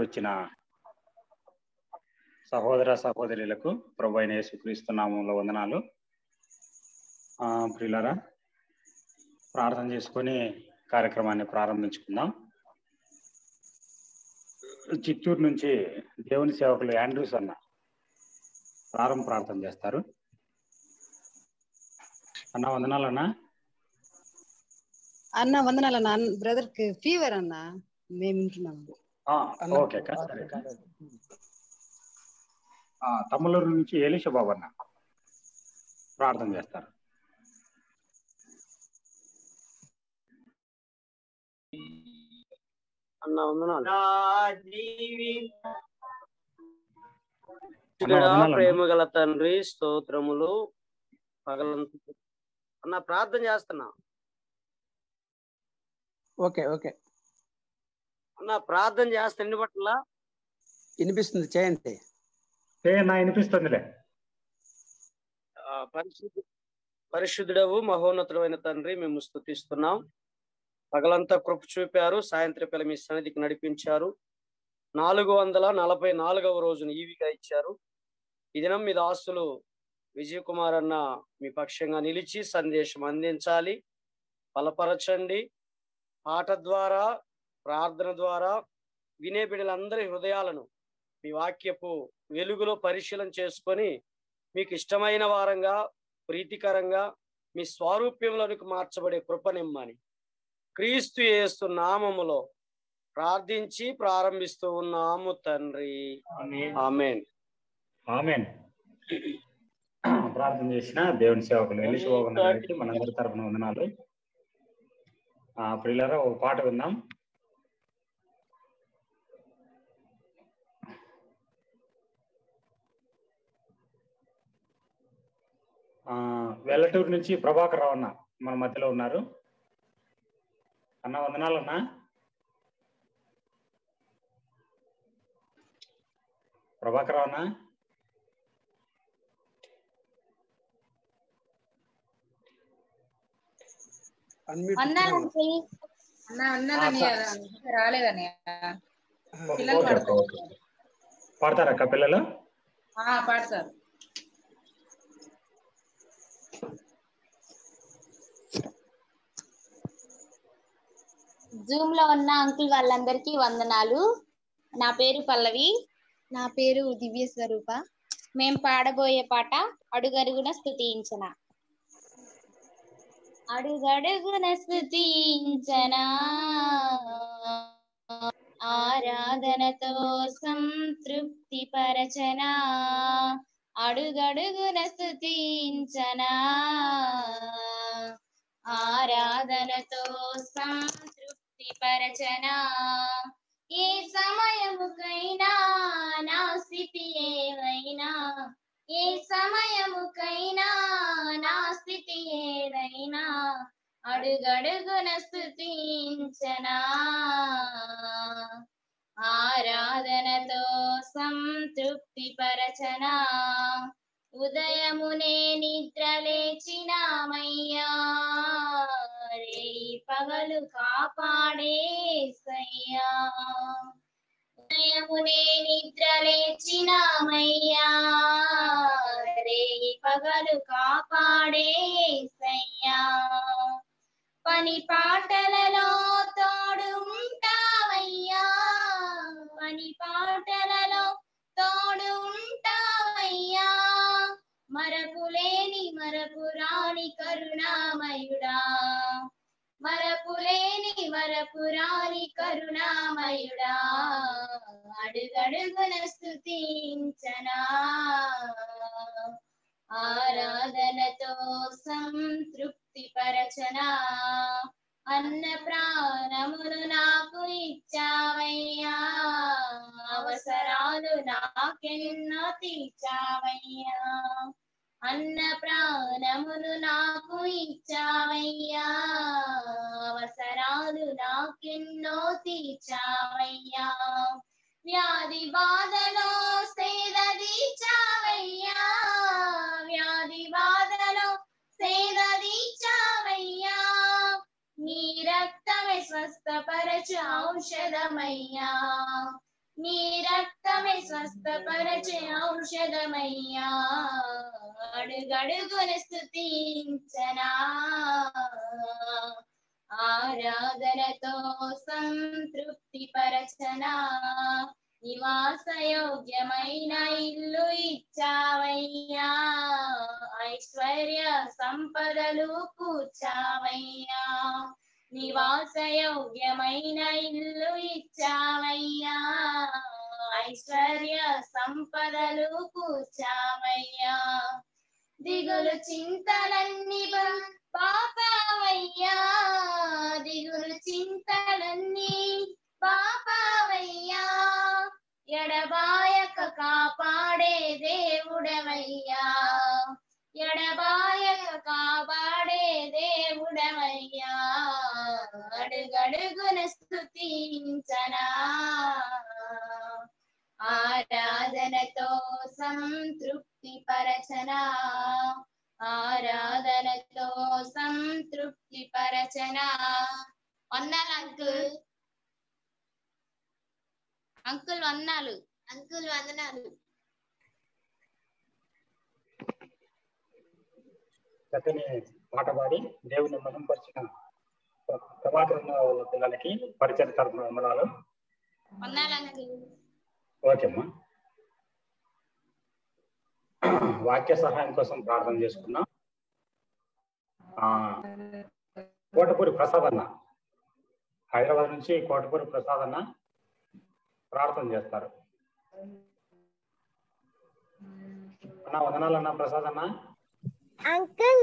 వచ్చిన సహోదర సహోదరులకు ప్రభు అయిన యేసుక్రీస్తు నామంలో వందనాలు ఆ, ప్రియులారా ప్రార్థన చేసుకొని కార్యక్రమాన్ని ప్రారంభించుకుందాం చిత్తూరు నుంచి దేవుని సేవకులు యాండ్రూస్ అన్న ప్రారంభ ప్రార్థన చేస్తారు అన్న వందనాలన్నా అన్న వందనాలన్న బ్రదర్ కి ఫీవర్ అన్న మేము వింటున్నాము ఆ, ఓకే అక్క సరే అక్క. ఆ, తమ్ములూరు నుంచి ఏలీష బాబు అన్న ప్రార్థన చేస్తారు అన్న వందనాలు అన్న వందనాలు ప్రేమ గల తండ్రి స్తోత్రములు పగలంత అన్న ప్రార్థన చేస్తున్నా ఓకే ఓకే అన్న ప్రార్థన చేస్తా ఎన్ని పట్ల వినిపిస్తుంది చేయండి ఏ నా వినిపిస్తుందిలే పరిశుద్ధ పరిశుద్ధుడవు మహోన్నతుడమైన తండ్రి మేము స్థుతిస్తున్నాం పగలంతా కృప చూపారు సాయంత్రం పిల్ల మీ సన్నిధికి నడిపించారు నాలుగు వందల నలభై నాలుగవ రోజున ఈవిగా ఇచ్చారు ఈ దినం మీ దాసులు విజయ్ కుమార్ అన్న మీ పక్షంగా నిలిచి సందేశం అందించాలి బలపరచండి పాట ద్వారా ప్రార్థన ద్వారా వినే బిడ్డలందరి హృదయాలను మీ వాక్యపు వెలుగులో పరిశీలన చేసుకొని మీకు ఇష్టమైన వారంగా ప్రీతికరంగా మీ స్వారూప్యంలోనికి మార్చబడే కృపనిమ్మని క్రీస్తు యేసు నామములో ప్రార్థించి ప్రారంభిస్తూ ఉన్నాము తండ్రి ఆమెన్ ఆమెన్ ప్రార్థన చేసిన దేవుని సేవకులు ఎలిష బాబు అన్న గారికి మనందరి తరపున వందనాలు ఆ ప్రియులారా ఒక పాట విందాం ఆ వెల్లటూరు నుంచి ప్రభాకర్ రావు అన్న మన మధ్యలో ఉన్నారు అన్న వందనాలు అన్న ప్రభాకర్ రావు అన్న అన్మ్యూట్ అన్నానండి అన్న అన్నానని రాలేదని పిల్లలు ఓకే అక్క, ఓకే పాడతారా అక్క పిల్లలు పాడతారు జూమ్ లో ఉన్న అంకుల్ వాళ్ళందరికీ వందనాలు నా పేరు పల్లవి నా పేరు దివ్య స్వరూప మేం పాడబోయే పాట అడుగడుగున స్థుతించన అడుగడుగున స్థుతించనా ఆరాధనతో సంతృప్తి పరచనా అడుగడుగున స్థుతించనా ఆరాధనతో సంతృప్తి పరచనా ఏ సమయముకైనా నా స్థితి ఏవైనా ఏ సమయముకైనా నా స్థితి ఏదైనా అడుగడుగున స్థుతించనా ఆరాధనతో సంతృప్తి పరచనా ఉదయమునే నిద్ర లేచినామయ్యా రేయి పగలు కాపాడేసయ్యా ఉదయమునే నిద్ర లేచినామయ్యా రేయి పగలు కాపాడేసయ్యా పని పాటలలో తోడు ఉంటావయ్యా పని పాటలలో తోడు ఉంటావయ్యా మరపులేని మరపురాణి కరుణామయుడా మరపులేని మరపురాణి కరుణామయుడా అడుగడుగున స్థుతించనా ఆరాధనతో సంతృప్తి పరచనా అన్న ప్రాణమును నాకు ఇచ్చావయ్యా అవసరాలు నాకెన్నో తీర్చావయ్యా అన్న ప్రాణమును నాకు ఇచ్చావయ్యా అవసరాలు నాకెన్నో తీర్చావయ్యా వ్యాధి బాధలో సేద తీర్చావయ్యా వ్యాధి బాధలో సేద తీర్చావయ్యా నీ రక్తమే స్వస్థపరచు ఔషధమయ్యా నీ రక్తమే స్వస్థపరచే ఔషధమయ్యా అడుగడుగున స్థుతించనా ఆరాధనతో సంతృప్తి పరచనా నివాస యోగ్యమైన ఇల్లు ఇచ్చావయ్యా ఐశ్వర్య సంపదలు కూర్చావయ్యా నివాస యోగ్యమైన ఇల్లు ఇచ్చావయ్యా ఐశ్వర్య సంపదలు కూర్చావయ్యా దిగులు చింతలన్నీ బ- పాపావయ్యా దిగులు చింతలన్నీ పాపావయ్యా ఎడబాయక కాపాడే దేవుడవయ్యా ఎడబాయక కాపాడే దేవుడవయ్యా అడుగడుగున స్థుతించనా ఆరాధనతో సంతృప్తి పరచనా ఆరాధనతో సంతృప్తి పరచనా వందాలు అంకుల్ అంకుల్ వందాలు అంకుల్ వందనాలు చక్కని పాట పాడి దేవుని మహింపరిచిన ప్రభాకర్ ఉన్న వాళ్ళ పిల్లలకి పరిచయ తరపున వందనాలు వందాలు అంకుల్ ఓకేమ్మా వాక్య సహాయం కోసం ప్రార్థన చేసుకున్నాం ఆ, కోటపూరి ప్రసాద్ అన్న హైదరాబాద్ నుంచి కోటపూరి ప్రసాద్ అన్న ప్రార్థన చేస్తారు అన్న వందనాలు అన్న ప్రసాద్ అన్న అంకుల్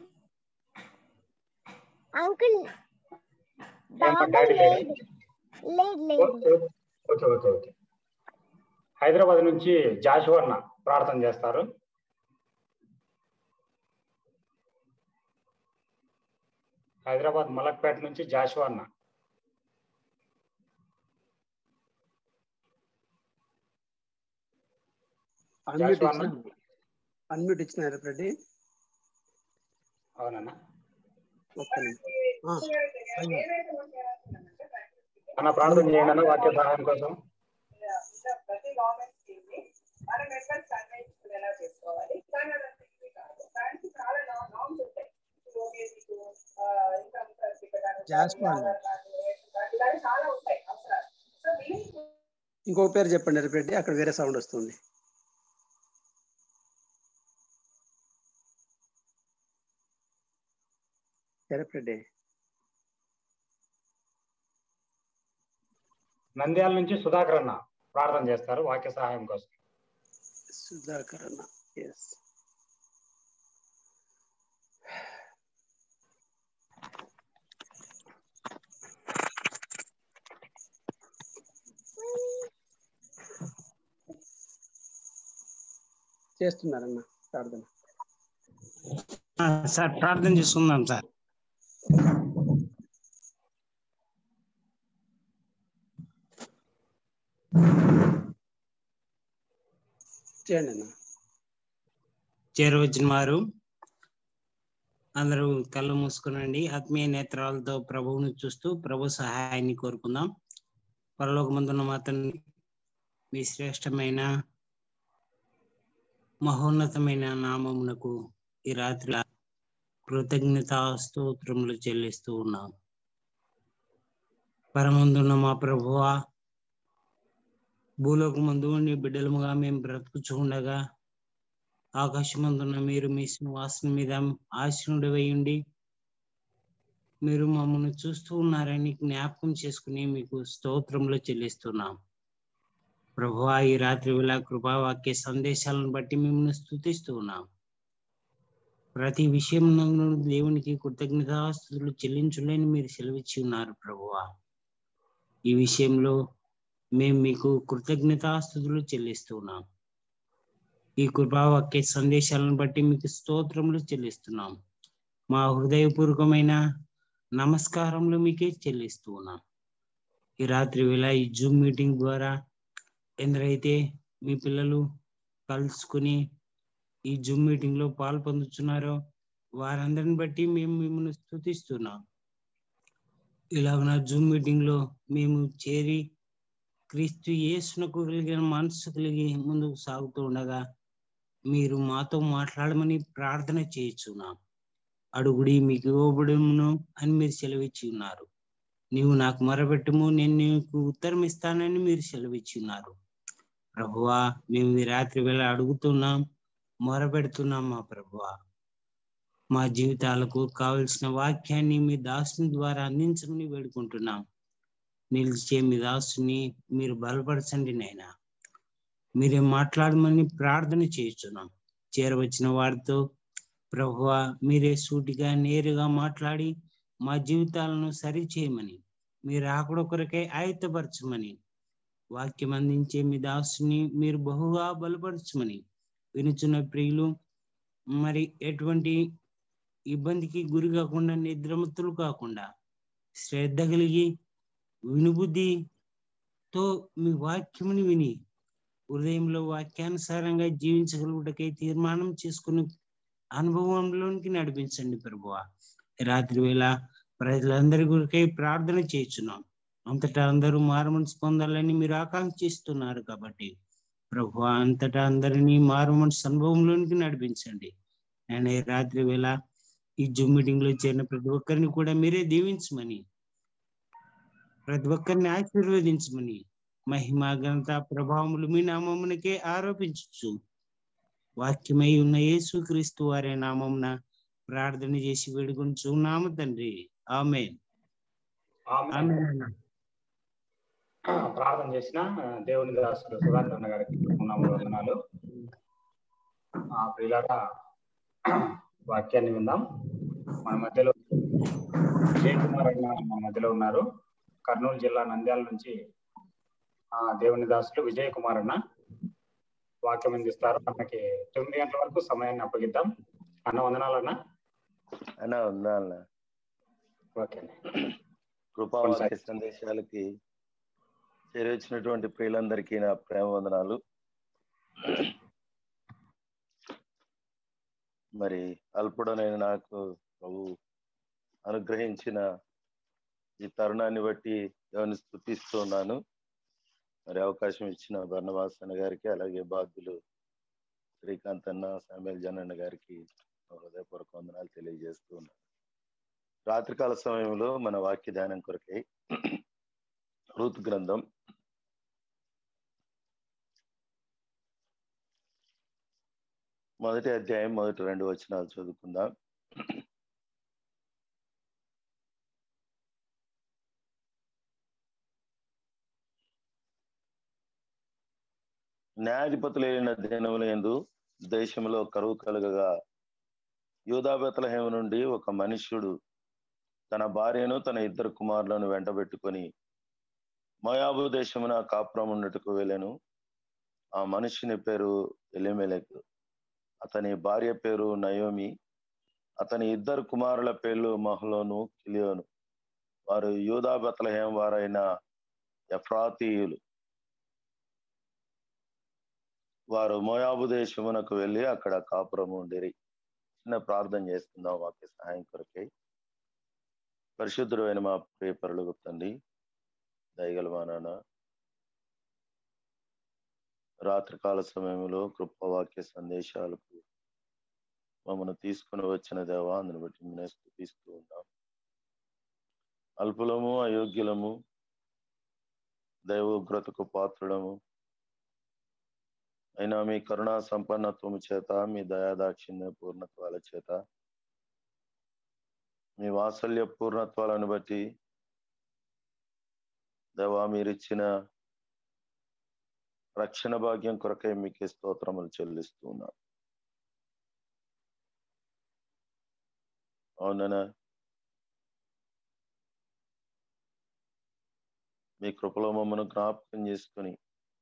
అంకుల్ ఏమ్మా డాడీ లేడీ లేదు లేదు ఓకే ఓకే ఓకే హైదరాబాద్ నుంచి జాషువా అన్న ప్రార్థన చేస్తారు హైదరాబాద్ మలక్పేట నుంచి జాషువా అన్న అన్మ్యూట్ జాషువా అన్న ఇచ్చిన అన్మ్యూట్ ఇచ్చిన రెడ్డి అవునన్నా ఒక్క నిమిషం ఆ, అయ్యో. అన్న ప్రార్థన చేయండి అన్న వాక్య సహాయం కోసం ప్రతి గవర్నమెంట్ స్కీమ్ ని మన మెంబర్స్ అన్వయించుకునేలా చేసుకోవాలి కానీ అదంతా ఈజీ కాదు దానికి చాలా నామ్స్ ఉంటాయి ఓబీసీ ఇన్కమ్ సర్టిఫికెట్ జాస్పా అన్న. ఇలాంటి చాలా ఉంటాయి అవసరాలు సో వీళ్ళకి ఇంకో పేరు చెప్పండి రెడ్డి అక్కడ వేరే సౌండ్ వస్తుంది రెడ్డి నంద్యాల నుంచి సుధాకర్ అన్న ప్రార్థన చేస్తారు వాక్య సహాయం కోసం సుధాకర్ అన్న ఎస్ చేస్తున్నారన్న ప్రార్థన ఆ, సార్ ప్రార్థన చేసుకుందాం సార్ చేయండి అన్న చేరవచ్చిన వారు అందరూ కళ్ళు మూసుకునండి ఆత్మీయ నేత్రాలతో ప్రభువును చూస్తూ ప్రభు సహాయాన్ని కోరుకుందాం పరలోకమందున్న మాత్రం మీ శ్రేష్టమైన మహోన్నతమైన నామమునకు ఈ రాత్రి కృతజ్ఞత స్తోత్రములు చెల్లిస్తూ ఉన్నాం పరమందున్న మా ప్రభువా భూలోకమందు నీ బిడ్డలముగా మేము బ్రతుకుచూ ఉండగా ఆకాశమందున్న మీరు మీ సింహాసనం మీద ఆశనుడివై ఉండి మీరు మమ్మల్ని చూస్తూ ఉన్నారని జ్ఞాపకం చేసుకుని మీకు స్తోత్రములు చెల్లిస్తున్నాం ప్రభువా ఈ రాత్రి వేళ కృపావాక్య సందేశాలను బట్టి మిమ్మల్ని స్థుతిస్తూ ఉన్నాం ప్రతి విషయం దేవునికి కృతజ్ఞతాస్తుతులు చెల్లించులేని మీరు సెలవిచ్చి ఉన్నారు ప్రభువా ఈ విషయంలో మేము మీకు కృతజ్ఞతాస్తుతులు చెల్లిస్తున్నాం ఈ కృపావాక్య సందేశాలను బట్టి మీకు స్తోత్రములు చెల్లిస్తున్నాం మా హృదయపూర్వకమైన నమస్కారములు మీకే చెల్లిస్తూ ఉన్నాం ఈ రాత్రి వేళ ఈ జూమ్ మీటింగ్ ద్వారా ఎందరైతే మీ పిల్లలు కలుసుకుని ఈ జూమ్ మీటింగ్ లో పాలు పొందుతున్నారో వారందరిని బట్టి మేము మిమ్మల్ని స్థుతిస్తున్నాం ఇలాగ జూమ్ మీటింగ్ లో మేము చేరి క్రీస్తు యేసునకు కలిగిన మనసు కలిగి ముందుకు సాగుతూ ఉండగా మీరు మాతో మాట్లాడమని ప్రార్థన చేయుచున్నాం అడుగుడి మీకు ఇవ్వబడును అని మీరు సెలవిచ్చి ఉన్నారు నీవు నాకు మొరబెట్టుము నేను నీకు ఉత్తరం ఇస్తానని మీరు సెలవిచ్చి ఉన్నారు ప్రభువా మేము ఈ రాత్రి వేళ అడుగుతున్నాం మొరపెడుతున్నాం మా ప్రభువా మా జీవితాలకు కావలసిన వాక్యాన్ని మీ దాసుని ద్వారా అందించమని వేడుకుంటున్నాం నిలిచే మీ దాసుని మీరు బలపరచండి నైనా మీరే మాట్లాడమని ప్రార్థన చేస్తున్నాం చేరవచ్చిన వారితో ప్రభువా మీరే సూటిగా నేరుగా మాట్లాడి మా జీవితాలను సరి చేయమని మీరు ఆకుడ కొరకై ఆయుత్తపరచమని వాక్యం అందించే మీ దాసుని మీరు బహుగా బలపరచమని వినుచున్న ప్రియులు మరి ఎటువంటి ఇబ్బందికి గురి కాకుండా నిద్రమత్తులు కాకుండా శ్రద్ధ కలిగి వినుబుద్ధితో మీ వాక్యముని విని హృదయంలో వాక్యానుసారంగా జీవించగలుగుటకై తీర్మానం చేసుకుని అనుభవంలోనికి నడిపించండి ప్రభువ రాత్రి వేళ ప్రజలందరి గురికై ప్రార్థన చేస్తున్నాం అంతటా అందరూ మారుమనసు పొందాలని మీరు ఆకాంక్షిస్తున్నారు కాబట్టి ప్రభు అంతటా అందరినీ మారుమనసు అనుభవంలోనికి నడిపించండి నేను ఈ రాత్రి వేళ ఈ జూమ్ మీటింగ్ లో చేరిన ప్రతి ఒక్కరిని కూడా మీరే దీవించమని ప్రతి ఒక్కరిని ఆశీర్వదించమని మహిమ ఘనత ప్రభావములు మీ నామమునకే ఆరోపించచ్చు వాక్యమై ఉన్న యేసు క్రీస్తు వారి నామమున ప్రార్థన చేసి వేడుకొంచు నామ తండ్రి ఆమె ప్రార్థన చేసిన దేవుని దాసులు సుధాకర్ అన్న గారికి నామములు వందనాలు ఆ ప్రియులారా వాక్యాన్ని విందాం మన మధ్యలో విజయ్ కుమార్ అన్న మన మధ్యలో ఉన్నారు కర్నూలు జిల్లా నంద్యాల నుంచి ఆ దేవుని దాసులు విజయ్ కుమార్ అన్న వాక్యం అందిస్తారు అన్నకి తొమ్మిది గంటల వరకు సమయాన్ని అప్పగిద్దాం అన్న వందనాలన్నా అన్న ఉందా అన్న ఓకే కృపావాక్య సందేశాలకి చేరొచ్చినటువంటి ప్రియులందరికీ నా ప్రేమ వందనాలు మరి అల్పుడనైన నాకు ప్రభు అనుగ్రహించిన ఈ తరుణాన్ని బట్టి ఎవరిని స్థుతిస్తూ ఉన్నాను మరి అవకాశం ఇచ్చిన బర్ణవాసన గారికి అలాగే బాధ్యులు శ్రీకాంత్ అన్న సామేల్ జనన్న గారికి హృదయపూర్వక వందనాలు తెలియజేస్తూ ఉన్నాను రాత్రికాల సమయంలో మన వాక్య ధ్యానం కొరకై రూత్ గ్రంథం మొదటి అధ్యాయం మొదటి రెండు వచనాలు చదువుకుందాం న్యాయాధిపతులైన దినముల ఎందు దేశంలో కరువు కలుగగా యూదాబెతలహేమ నుండి ఒక మనుష్యుడు తన భార్యను తన ఇద్దరు కుమారులను వెంటబెట్టుకొని మయాబు దేశమున కాపురం ఉన్నట్టుకు వెళ్ళాను ఆ మనిషిని పేరు ఎలిమెలెక్ అతని భార్య పేరు నయోమి అతని ఇద్దరు కుమారుల పేర్లు మహలోను కిలియోను వారు యూదా బెతలహేం వారైన ఎఫ్రాతీయులు వారు మోయాబు దేశమునకు వెళ్ళి అక్కడ కాపురం ఉండిరి చిన్న ప్రార్థన చేసుకుందాం వాక్య సహాయం కొరకై పరిశుద్ధుడు అయిన మా ప్రియ పరులు తండ్రి దయగల మా నాన్న రాత్రికాల సమయంలో కృపవాక్య సందేశాలకు మమ్మల్ని తీసుకుని వచ్చిన దేవా అందుని బట్టి మేము స్థుతిస్తూ ఉన్నాం అల్పులము అయోగ్యులము దైవోగ్రతకు పాత్రుడము అయినా మీ కరుణా సంపన్నత్వము చేత మీ దయాదాక్షిణ్య పూర్ణత్వాల చేత మీ వాత్సల్య పూర్ణత్వాలను బట్టి దేవా మీరిచ్చిన రక్షణ భాగ్యం కొరకై మీకే స్తోత్రములు చెల్లిస్తూ ఉన్నాం అవుననా మీ కృపలో మమ్మను జ్ఞాపకం చేసుకుని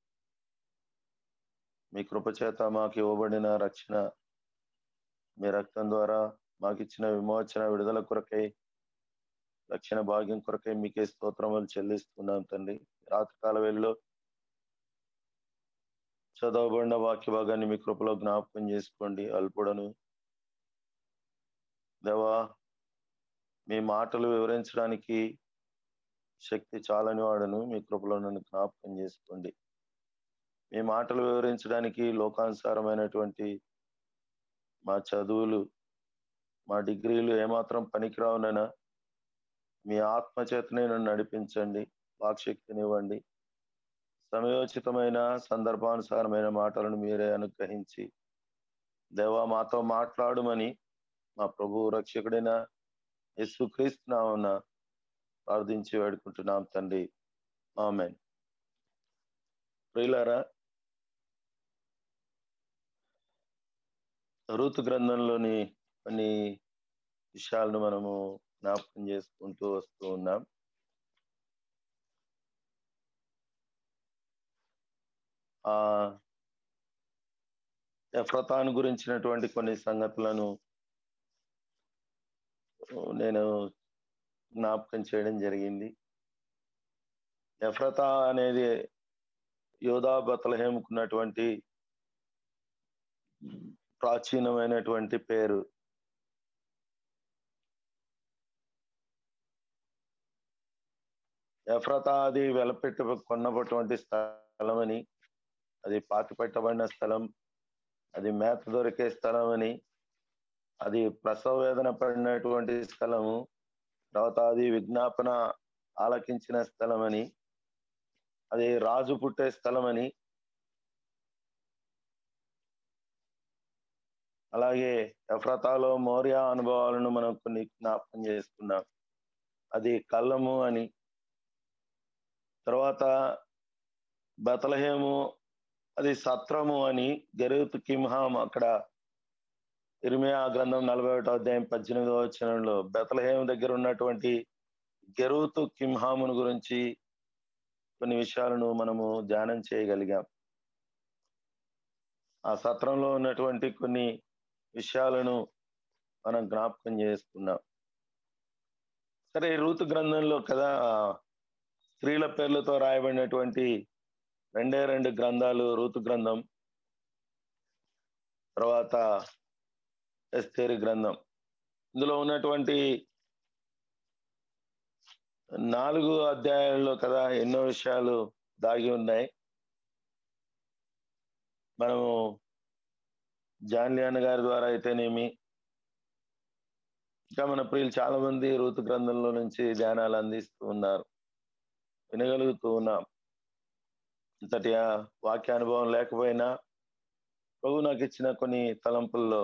మీ కృప చేత మాకు ఇవ్వబడిన రక్షణ మీ రక్తం ద్వారా మాకు ఇచ్చిన విమోచన విడుదల కొరకై రక్షణ భాగ్యం కొరకై మీకే స్తోత్రములు చెల్లిస్తున్నాం తండ్రి రాత్రికాల వేళలో చదవబడిన వాక్య భాగాన్ని మీ కృపలో జ్ఞాపకం చేసుకోండి అల్పుడను దేవా మీ మాటలు వివరించడానికి శక్తి చాలని వాడును మీ కృపలో నన్ను జ్ఞాపకం చేసుకోండి మీ మాటలు వివరించడానికి లోకానుసారమైనటువంటి మా చదువులు మా డిగ్రీలు ఏమాత్రం పనికిరావునైనా మీ ఆత్మచేతనే నన్ను నడిపించండి వాక్శక్తినివ్వండి సమయోచితమైన సందర్భానుసారమైన మాటలను మీరే అనుగ్రహించి దేవా మాతో మాట్లాడుమని మా ప్రభు రక్షకుడైన యేసుక్రీస్తు నామమున ప్రార్థించి వేడుకుంటున్నాం తండ్రి ఆమెన్ ప్రియులారా ఋతు గ్రంథంలోని కొన్ని విషయాలను మనము జ్ఞాపకం చేసుకుంటూ వస్తూ ఉన్నాం ఆ ఎఫ్రతాను గురించినటువంటి కొన్ని సంగతులను నేను జ్ఞాపకం చేయడం జరిగింది ఎఫ్రతా అనేది యోధా బతలహేముకున్నటువంటి ప్రాచీనమైనటువంటి పేరు ఎఫ్రతా అది వెలపెట్టి కొన్నటువంటి స్థలమని అది పాతి పెట్టబడిన స్థలం అది మేత దొరికే స్థలం అని అది ప్రసవ వేదన పడినటువంటి స్థలము తర్వాత అది విజ్ఞాపన ఆలకించిన స్థలం అని అది రాజు పుట్టే స్థలం అని అలాగే ఎఫ్రతాలో మౌర్య అనుభవాలను మనం కొన్ని జ్ఞాపకం చేసుకున్నాం అది కళ్ళము అని తర్వాత బతలహేము అది సత్రము అని గెరుత్ కింహాం అక్కడ ఇర్మియా గ్రంథం నలభై ఒకటో అధ్యాయం పద్దెనిమిదవ వచనంలో బెతలహేం దగ్గర ఉన్నటువంటి గెరుతు కింహామును గురించి కొన్ని విషయాలను మనము ధ్యానం చేయగలిగాం ఆ సత్రంలో ఉన్నటువంటి కొన్ని విషయాలను మనం జ్ఞాపకం చేసుకున్నాం సరే ఋతు గ్రంథంలో కదా స్త్రీల పేర్లతో రాయబడినటువంటి రెండే రెండు గ్రంథాలు ఋతు గ్రంథం తర్వాత ఎస్తేరి గ్రంథం ఇందులో ఉన్నటువంటి నాలుగు అధ్యాయాల్లో కదా ఎన్నో విషయాలు దాగి ఉన్నాయి మనము జాన్లియాన్ గారి ద్వారా అయితేనేమి ఇంకా మన ప్రియులు చాలా మంది ఋతు గ్రంథంలో నుంచి ధ్యానాలు అందిస్తూ ఉన్నారు వినగలుగుతూ ఉన్నాం ఇంతటి వాక్యానుభవం లేకపోయినా ప్రభు నాకు ఇచ్చిన కొన్ని తలంపుల్లో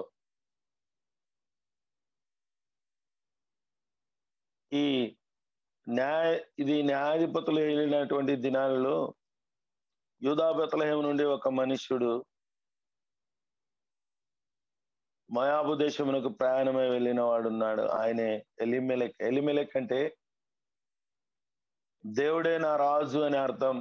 ఈ న్యాయ ఇది న్యాయాధిపతులు వెళ్ళినటువంటి దినాలలో యూదాబెతలహేమ నుండి ఒక మనుష్యుడు మయాబు దేశమునకు ప్రయాణమై వెళ్ళిన వాడు ఉన్నాడు ఆయనే ఎలిమెలెక్ ఎలిమెలెక్ అంటే దేవుడే నా రాజు అని అర్థం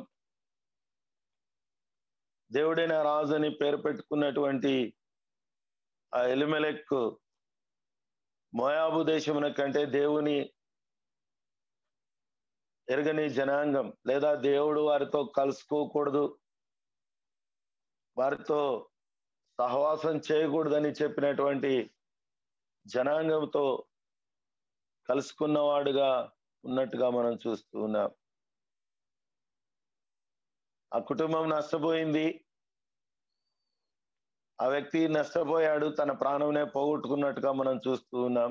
దేవుడే నా రాజు అని పేరు పెట్టుకున్నటువంటి ఆ ఎలిమెలెక్ మోయాబు దేశమున కంటే దేవుని ఎరగని జనాంగం లేదా దేవుడు వారితో కలుసుకోకూడదు వారితో సహవాసం చేయకూడదని చెప్పినటువంటి జనాంగంతో కలుసుకున్నవాడుగా ఉన్నట్టుగా మనం చూస్తూ ఉన్నాం ఆ కుటుంబం నష్టపోయింది ఆ వ్యక్తి నష్టపోయాడు తన ప్రాణంనే పోగొట్టుకున్నట్టుగా మనం చూస్తూ ఉన్నాం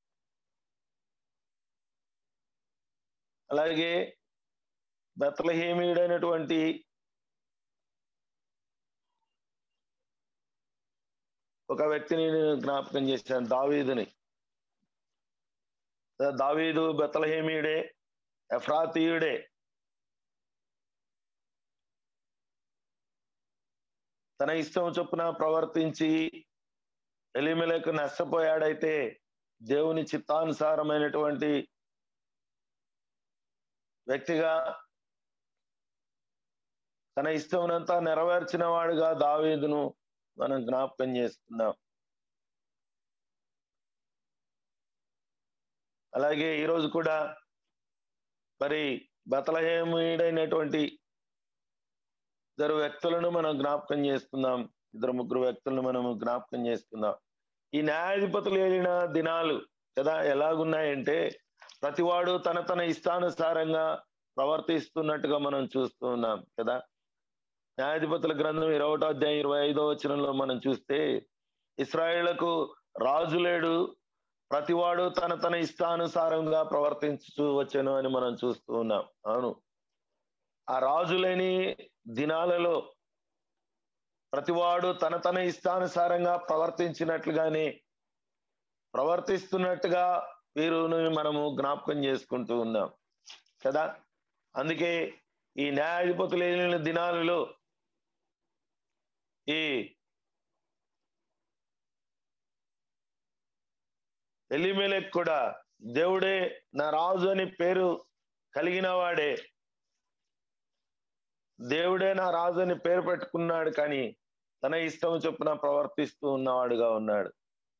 అలాగే బెత్తలహేమీయుడైనటువంటి ఒక వ్యక్తిని నేను జ్ఞాపకం చేశాను దావీదుని దావీదు బెత్తలహేమీయుడే ఎఫ్రాతీయుడే తన ఇష్టం చొప్పున ప్రవర్తించి ఎలిమెలకు నష్టపోయాడైతే దేవుని చిత్తానుసారమైనటువంటి వ్యక్తిగా తన ఇష్టమునంతా నెరవేర్చిన వాడుగా దావీదును మనం జ్ఞాపకం చేసుకున్నాం అలాగే ఈరోజు కూడా మరి బతలహేముడైనటువంటి ఇద్దరు వ్యక్తులను మనం జ్ఞాపకం చేసుకుందాం ఇద్దరు ముగ్గురు వ్యక్తులను మనము జ్ఞాపకం చేసుకుందాం ఈ న్యాయాధిపతులు వెళ్ళిన దినాలు కదా ఎలాగున్నాయంటే ప్రతివాడు తన తన ఇష్టానుసారంగా ప్రవర్తిస్తున్నట్టుగా మనం చూస్తూ ఉన్నాం కదా న్యాయాధిపతుల గ్రంథం ఇరవై ఒకటో అధ్యాయం ఇరవై ఐదో వచనంలో మనం చూస్తే ఇస్రాయేళ్లకు రాజు లేడు ప్రతివాడు తన తన ఇష్టానుసారంగా ప్రవర్తించు వచ్చాను అని మనం చూస్తూ ఉన్నాం అవును ఆ రాజు లేని దినాలలో ప్రతివాడు తన తన ఇష్టానుసారంగా ప్రవర్తించినట్లుగానే ప్రవర్తిస్తున్నట్టుగా వీరుని మనము జ్ఞాపకం చేసుకుంటూ ఉన్నాం కదా అందుకే ఈ న్యాయాధిపతులు ఏలిన దినాలలో ఈ ఎలిమెలెక్ కూడా దేవుడే నా రాజు అని పేరు కలిగిన వాడే దేవుడే నా రాజు అని పేరు పెట్టుకున్నాడు కానీ తన ఇష్టం చొప్పున ప్రవర్తిస్తూ ఉన్నవాడుగా ఉన్నాడు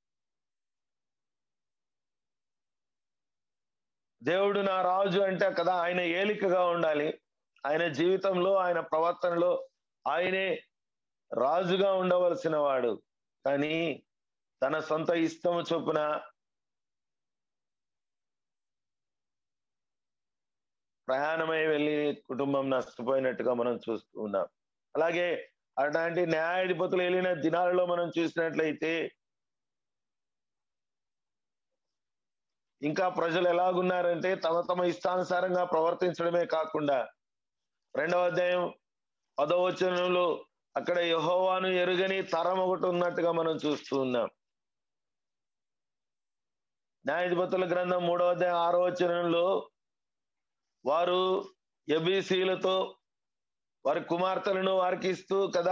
దేవుడు నా రాజు అంటే కదా ఆయన ఏలికగా ఉండాలి ఆయన జీవితంలో ఆయన ప్రవర్తనలో ఆయనే రాజుగా ఉండవలసిన వాడు కానీ తన సొంత ఇష్టము చొప్పున ప్రయాణమై వెళ్ళి కుటుంబం నష్టపోయినట్టుగా మనం చూస్తూ ఉన్నాం అలాగే అలాంటి న్యాయాధిపతులు వెళ్ళిన దినాలలో మనం చూసినట్లయితే ఇంకా ప్రజలు ఎలాగున్నారంటే తమ తమ ఇష్టానుసారంగా ప్రవర్తించడమే కాకుండా రెండవ అధ్యాయం పదవచనంలో అక్కడ యహోవాను ఎరుగని తరం ఒకటి ఉన్నట్టుగా మనం చూస్తూ ఉన్నాం న్యాయాధిపతుల గ్రంథం మూడవ అధ్యాయం ఆరో వచనంలో వారు ఎబిసీలతో వారి కుమార్తెలను వారికి ఇస్తూ కదా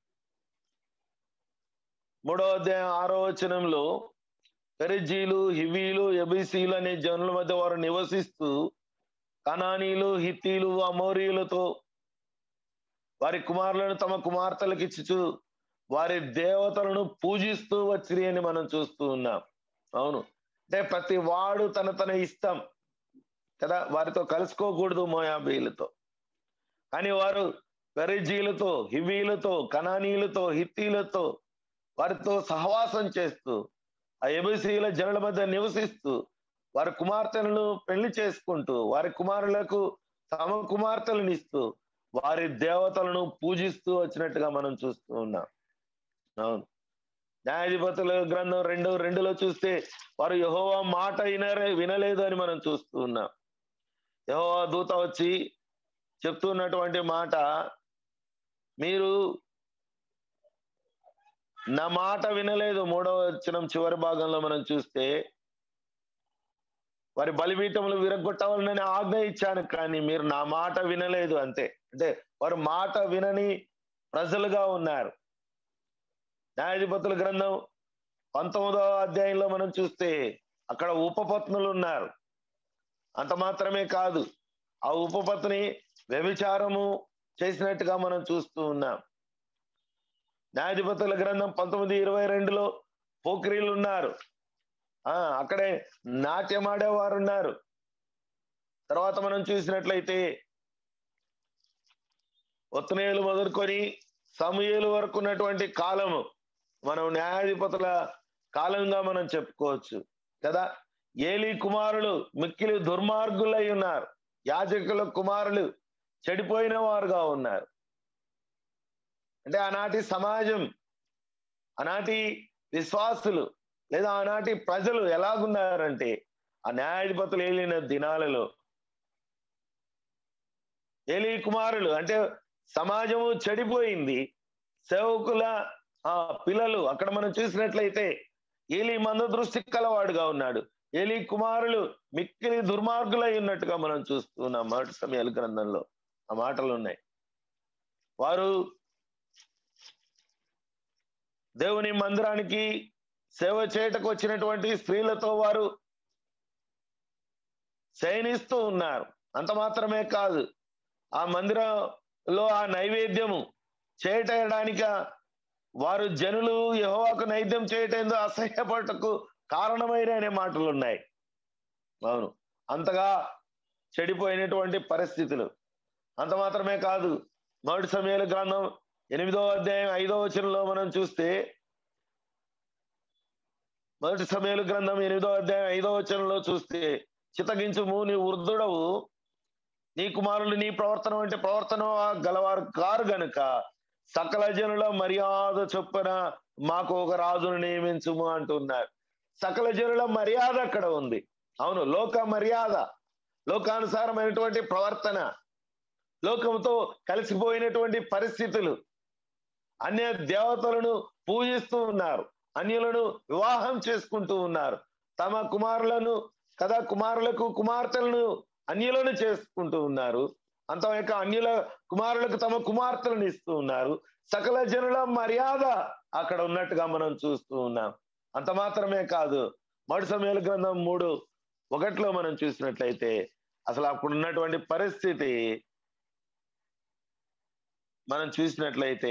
మూడవ అధ్యాయం ఆరో వచనంలో పెరిజీలు హివీలు ఎబిసీలు అనే జనుల మధ్య వారు నివసిస్తూ కనానీలు హిత్తీలు అమోరీలతో వారి కుమారులను తమ కుమార్తెలకు ఇచ్చుచు వారి దేవతలను పూజిస్తూ వచ్చిరి అని మనం చూస్తూ ఉన్నాం అవును అంటే ప్రతి వాడు తన తన ఇష్టం కదా వారితో కలుసుకోకూడదు మోయాబీలతో కానీ వారు పెరిజీలతో హివీలతో కనానీలతో హిత్తీలతో వారితో సహవాసం చేస్తూ ఆ ఎబిసీల జనుల మధ్య నివసిస్తూ వారి కుమార్తెలను పెళ్లి చేసుకుంటూ వారి కుమారులకు తమ కుమార్తెలను ఇస్తూ వారి దేవతలను పూజిస్తూ వచ్చినట్టుగా మనం చూస్తూ ఉన్నాం అవును న్యాయాధిపతుల గ్రంథం రెండు రెండులో చూస్తే వారు యహోవా మాట వినరే వినలేదు అని మనం చూస్తూ ఉన్నాం యహోవా దూత వచ్చి చెప్తున్నటువంటి మాట మీరు నా మాట వినలేదు మూడవ వచనం చివరి భాగంలో మనం చూస్తే వారి బలిపీఠములు విరగొట్టవాలని ఆజ్ఞ ఇచ్చాను కానీ మీరు నా మాట వినలేదు అంతే అంటే వారు మాట వినని ప్రజలుగా ఉన్నారు న్యాయాధిపతుల గ్రంథం పంతొమ్మిదవ అధ్యాయంలో మనం చూస్తే అక్కడ ఉపపత్నులు ఉన్నారు అంత మాత్రమే కాదు ఆ ఉపపత్ని వ్యభిచారము చేసినట్టుగా మనం చూస్తూ ఉన్నాం న్యాయాధిపతుల గ్రంథం పంతొమ్మిది ఇరవై రెండులో పోక్రీలు ఉన్నారు ఆ అక్కడే నాట్యం ఆడేవారు ఉన్నారు తర్వాత మనం చూసినట్లయితే ఒత్తనేయులు మొదలుకొని సమూహలు వరకు ఉన్నటువంటి కాలము మనం న్యాయాధిపతుల కాలంగా మనం చెప్పుకోవచ్చు కదా ఏలి కుమారులు మిక్కిలి దుర్మార్గులై ఉన్నారు యాజకుల కుమారులు చెడిపోయిన వారుగా ఉన్నారు అంటే ఆనాటి సమాజం ఆనాటి విశ్వాసులు లేదా ఆనాటి ప్రజలు ఎలాగున్నారంటే ఆ న్యాయాధిపతులు ఏలిన దినాలలో ఏలి కుమారులు అంటే సమాజము చెడిపోయింది సేవకుల ఆ పిల్లలు అక్కడ మనం చూసినట్లయితే ఏలి మంద దృష్టి కలవాడుగా ఉన్నాడు ఏలి కుమారులు మిక్కిలి దుర్మార్గులై ఉన్నట్టుగా మనం చూస్తున్నాం మొదటి సమయాల గ్రంథంలో ఆ మాటలు ఉన్నాయి వారు దేవుని మందిరానికి సేవ చేయటకు వచ్చినటువంటి స్త్రీలతో వారు శయనిస్తూ ఉన్నారు అంత మాత్రమే కాదు ఆ మందిరంలో ఆ నైవేద్యము చేయటానిక వారు జనులు యహోవాకు నైద్యం చేయటంలో అసహ్యపడటకు కారణమైన అనే మాటలు ఉన్నాయి అవును అంతగా చెడిపోయినటువంటి పరిస్థితులు అంత మాత్రమే కాదు మొదటి సమయాల గ్రంథం ఎనిమిదో అధ్యాయం ఐదో వచనంలో మనం చూస్తే మొదటి సమయాల గ్రంథం ఎనిమిదో అధ్యాయం ఐదో వచనంలో చూస్తే చితగించుము నీ వృద్ధుడవు నీ కుమారులు నీ ప్రవర్తన వంటి ప్రవర్తన గలవారు కారు గనుక సకల జనుల మర్యాద చొప్పున మాకు ఒక రాజును నియమించుము అంటున్నారు సకల జనుల మర్యాద అక్కడ ఉంది అవును లోక మర్యాద లోకానుసారమైనటువంటి ప్రవర్తన లోకంతో కలిసిపోయినటువంటి పరిస్థితులు అన్య దేవతలను పూజిస్తూ ఉన్నారు అన్యులను వివాహం చేసుకుంటూ ఉన్నారు తమ కుమారులను కదా కుమారులకు కుమార్తెలను అన్యులను చేసుకుంటూ ఉన్నారు అంత యొక్క అన్యుల కుమారులకు తమ కుమార్తెలను ఇస్తూ ఉన్నారు సకల జనుల మర్యాద అక్కడ ఉన్నట్టుగా మనం చూస్తూ ఉన్నాం అంత మాత్రమే కాదు మడు సమయాల గ్రంథం మూడు ఒకటిలో మనం చూసినట్లయితే అసలు అప్పుడు ఉన్నటువంటి పరిస్థితి మనం చూసినట్లయితే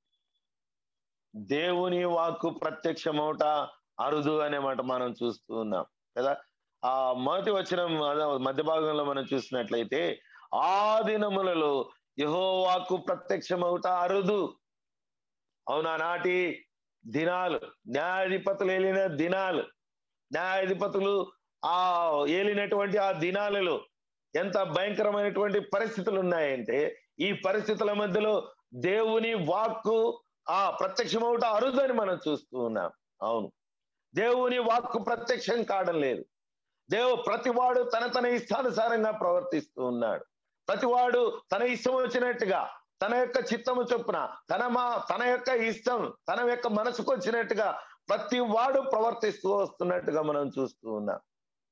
దేవుని వాక్కు ప్రత్యక్షమవుట అరుదు అనే మాట మనం చూస్తూ ఉన్నాం కదా ఆ మొదటి వచ్చిన మధ్య భాగంలో మనం చూసినట్లయితే ఆ దినములలో యహో వాక్కు ప్రత్యక్షమవుట అరుదు అవునా నాటి దినాలు న్యాయాధిపతులు ఏలిన దినాలు న్యాయాధిపతులు ఆ ఏలినటువంటి ఆ దినాలలో ఎంత భయంకరమైనటువంటి పరిస్థితులు ఉన్నాయంటే ఈ పరిస్థితుల మధ్యలో దేవుని వాక్కు ఆ ప్రత్యక్షమవుట అరుదని మనం చూస్తూ ఉన్నాం అవును దేవుని వాక్కు ప్రత్యక్షం కావడం లేదు దేవు ప్రతివాడు తన తన ఇష్టానుసారంగా ప్రవర్తిస్తూ ఉన్నాడు ప్రతివాడు తన ఇష్టం వచ్చినట్టుగా తన యొక్క చిత్తము చొప్పున తన మా తన యొక్క ఇష్టం తన యొక్క మనసుకు వచ్చినట్టుగా ప్రతి వాడు ప్రవర్తిస్తూ వస్తున్నట్టుగా మనం చూస్తూ ఉన్నాం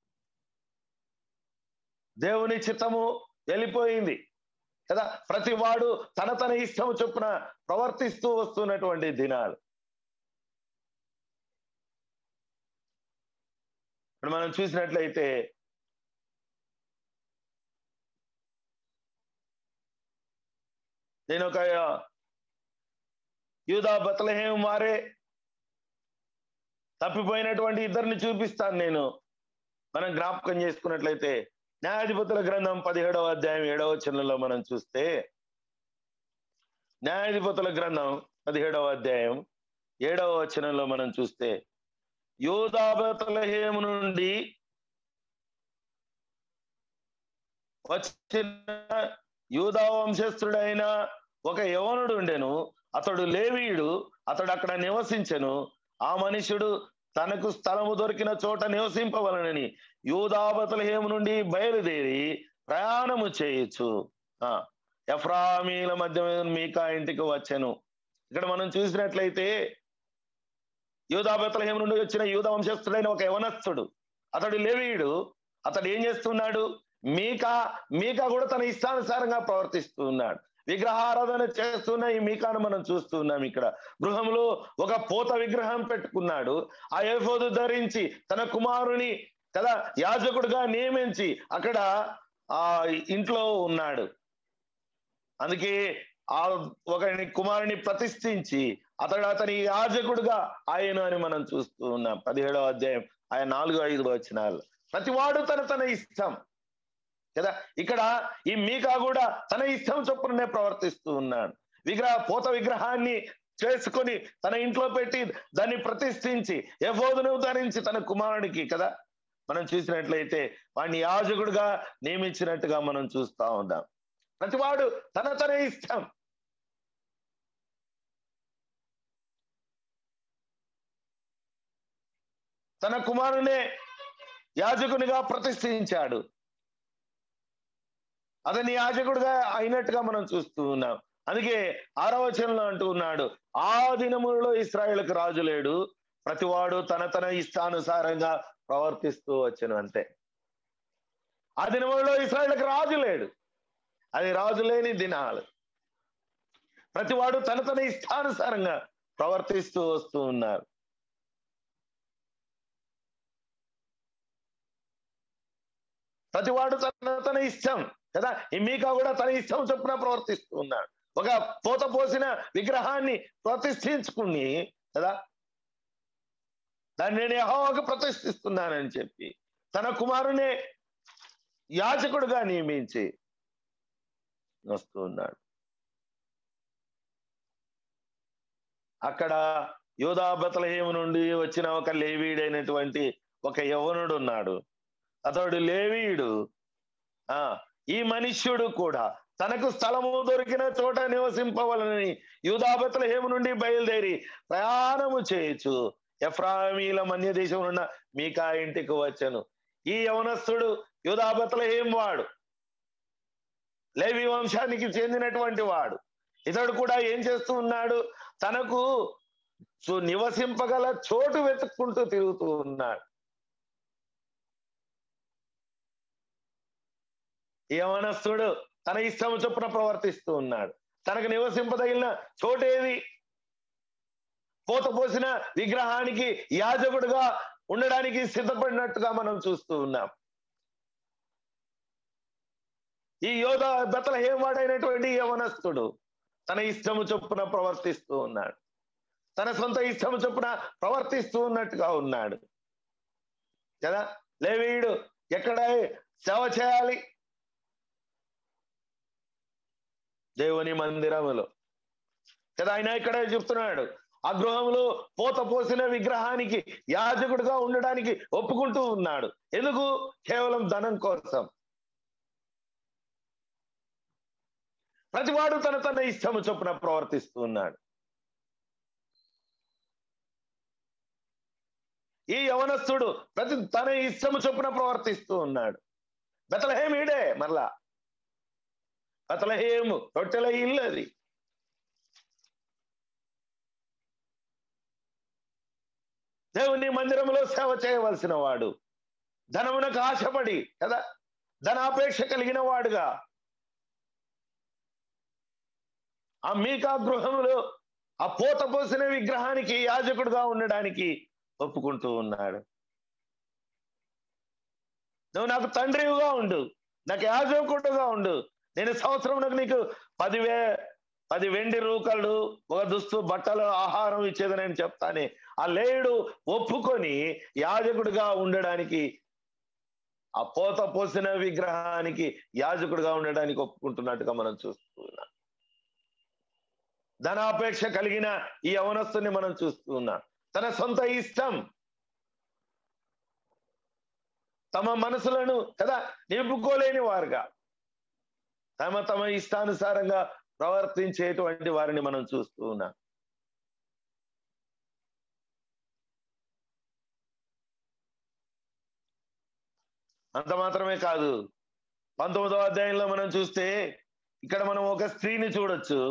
దేవుని చిత్తము వెళ్ళిపోయింది కదా ప్రతి వాడు తన తన ఇష్టం చొప్పున ప్రవర్తిస్తూ వస్తున్నటువంటి దినాలు ఇప్పుడు మనం చూసినట్లయితే నేను ఒక యూదా బతలహేం వారే తప్పిపోయినటువంటి ఇద్దరిని చూపిస్తాను నేను మనం జ్ఞాపకం చేసుకున్నట్లయితే న్యాయాధిపతుల గ్రంథం పదిహేడవ అధ్యాయం ఏడవ చిన్నలో మనం చూస్తే న్యాయాధిపతుల గ్రంథం పదిహేడవ అధ్యాయం ఏడవ వచనంలో మనం చూస్తే యోధాబతలహేము నుండి వచ్చిన యూదా వంశస్థుడైన ఒక యవనుడు ఉండెను అతడు లేవీయుడు అతడు అక్కడ నివసించెను ఆ మనుషుడు తనకు స్థలము దొరికిన చోట నివసింపవలనని యూదాబతలహేము నుండి బయలుదేరి ప్రయాణము చేయొచ్చు ఆ ఎఫ్రామీల మధ్య మీకా ఇంటికి వచ్చాను ఇక్కడ మనం చూసినట్లయితే యూదాబతలహేం నుండి వచ్చిన యూద వంశస్థుడైన ఒక యవనస్తుడు అతడు లేవీయుడు అతడు ఏం చేస్తున్నాడు మీకా మీకా కూడా తన ఇష్టానుసారంగా ప్రవర్తిస్తూ ఉన్నాడు విగ్రహారాధన చేస్తున్న ఈ మీకాను మనం చూస్తున్నాం ఇక్కడ గృహంలో ఒక పోత విగ్రహం పెట్టుకున్నాడు ఆ ఏఫోదు ధరించి తన కుమారుని కదా యాజకుడుగా నియమించి అక్కడ ఆ ఇంట్లో ఉన్నాడు అందుకే ఆ ఒకని కుమారుని ప్రతిష్ఠించి అతడు అతని యాజకుడుగా ఆయన అని మనం చూస్తూ ఉన్నాం పదిహేడవ అధ్యాయం ఆయన నాలుగు ఐదు వచనాలు ప్రతివాడు తన తన ఇష్టం కదా ఇక్కడ ఈ మీకా కూడా తన ఇష్టం చొప్పునే ప్రవర్తిస్తూ ఉన్నాడు విగ్రహ పోత విగ్రహాన్ని చేసుకొని తన ఇంట్లో పెట్టి దాన్ని ప్రతిష్ఠించి యహోదును ధరించి తన కుమారుడికి కదా మనం చూసినట్లయితే వాడిని యాజకుడుగా నియమించినట్టుగా మనం చూస్తా ఉన్నాం ప్రతివాడు తన తన ఇష్టం తన కుమారునే యాజకునిగా ప్రతిష్ఠించాడు అతని యాజకుడుగా అయినట్టుగా మనం చూస్తూ ఉన్నాం అందుకే ఆరవచనంలో అంటూ ఉన్నాడు ఆ దినములలో ఇస్రాయేల్కి రాజు లేడు ప్రతివాడు తన తన ఇష్టానుసారంగా ప్రవర్తిస్తూ వచ్చను అంతే ఆ దినములలో ఇస్రాయేల్కి రాజు లేడు అది రాజు లేని దినాలు ప్రతివాడు తన తన ఇష్టానుసారంగా ప్రవర్తిస్తూ వస్తూ ఉన్నారు ప్రతివాడు తన తన ఇష్టం కదా ఈ మీకా కూడా తన ఇష్టం చొప్పున ప్రవర్తిస్తూ ఉన్నాడు ఒక పోత పోసిన విగ్రహాన్ని ప్రతిష్ఠించుకుని కదా దాన్ని నేను యహోవాకు ప్రతిష్ఠిస్తున్నానని చెప్పి తన కుమారునే యాజకుడుగా నియమించి వస్తూ ఉన్నాడు అక్కడ యోధా బతలహేము నుండి వచ్చిన ఒక లేవీడైనటువంటి ఒక యవనుడు ఉన్నాడు అతడు లేవీయుడు ఆ ఈ మనుష్యుడు కూడా తనకు స్థలము దొరికిన చోట నివసింపవలనని యూదాబెతలహేము నుండి బయలుదేరి ప్రయాణము చేయొచ్చు ఎఫ్రామీల మన్య దేశం ఉన్న మీకా ఇంటికి వచ్చను ఈ యవనస్తుడు యూదాబెతలహేం వాడు లేవి వంశానికి చెందినటువంటి వాడు ఇతడు కూడా ఏం చేస్తూ ఉన్నాడు తనకు సు- నివసింపగల చోటు వెతుక్కుంటూ తిరుగుతూ ఉన్నాడు ఈ యవనస్తుడు తన ఇష్టం చొప్పున ప్రవర్తిస్తూ ఉన్నాడు తనకు నివసింపదగిన చోటేది పోత పోసిన విగ్రహానికి యాజకుడుగా ఉండడానికి సిద్ధపడినట్టుగా మనం చూస్తూ ఉన్నాం ఈ యోధ బెతలహేం వాడైనటువంటి యవనస్తుడు తన ఇష్టము చొప్పున ప్రవర్తిస్తూ ఉన్నాడు తన సొంత ఇష్టము చొప్పున ప్రవర్తిస్తూ ఉన్నట్టుగా ఉన్నాడు కదా లేవీయుడు ఎక్కడ సేవ చేయాలి దేవుని మందిరములో కదా ఆయన ఇక్కడే చెప్తున్నాడు ఆ గృహంలో పోత పోసిన విగ్రహానికి యాజకుడుగా ఉండడానికి ఒప్పుకుంటూ ఉన్నాడు ఎందుకు కేవలం ధనం కోసం ప్రతివాడు తన తన ఇష్టము చొప్పున ప్రవర్తిస్తూ ఉన్నాడు ఈ యవనస్తుడు ప్రతి తన ఇష్టము చొప్పున ప్రవర్తిస్తూ ఉన్నాడు బెతలహేం ఈడే మరలా బెతలహేము రొట్టెల ఇల్లు అది దేవుని మందిరంలో సేవ చేయవలసిన వాడు ధనమునకు ఆశపడి కదా ధనాపేక్ష కలిగిన వాడుగా ఆ మీకా గృహంలో ఆ పోత పోసిన విగ్రహానికి యాజకుడుగా ఉండడానికి ఒప్పుకుంటూ ఉన్నాడు నువ్వు నాకు తండ్రిగా ఉండు నాకు యాజకుడుగా ఉండు నేను సంవత్సరం నీకు పదివే పది వెండి రూకలు ఒక దుస్తు బట్టలు ఆహారం ఇచ్చేది నేను చెప్తానే ఆ లేయుడు ఒప్పుకొని యాజకుడిగా ఉండడానికి ఆ పోత పోసిన విగ్రహానికి యాజకుడిగా ఉండడానికి ఒప్పుకుంటున్నట్టుగా మనం చూస్తూ ఉన్నాం ధనాపేక్ష కలిగిన ఈ యవనస్తుని మనం చూస్తూ ఉన్నాం తన సొంత ఇష్టం తమ మనసులను కదా నింపుకోలేని వారుగా తమ తమ ఇష్టానుసారంగా ప్రవర్తించేటువంటి వారిని మనం చూస్తూ ఉన్నాం అంత మాత్రమే కాదు పంతొమ్మిదవ అధ్యాయంలో మనం చూస్తే ఇక్కడ మనం ఒక స్త్రీని చూడొచ్చు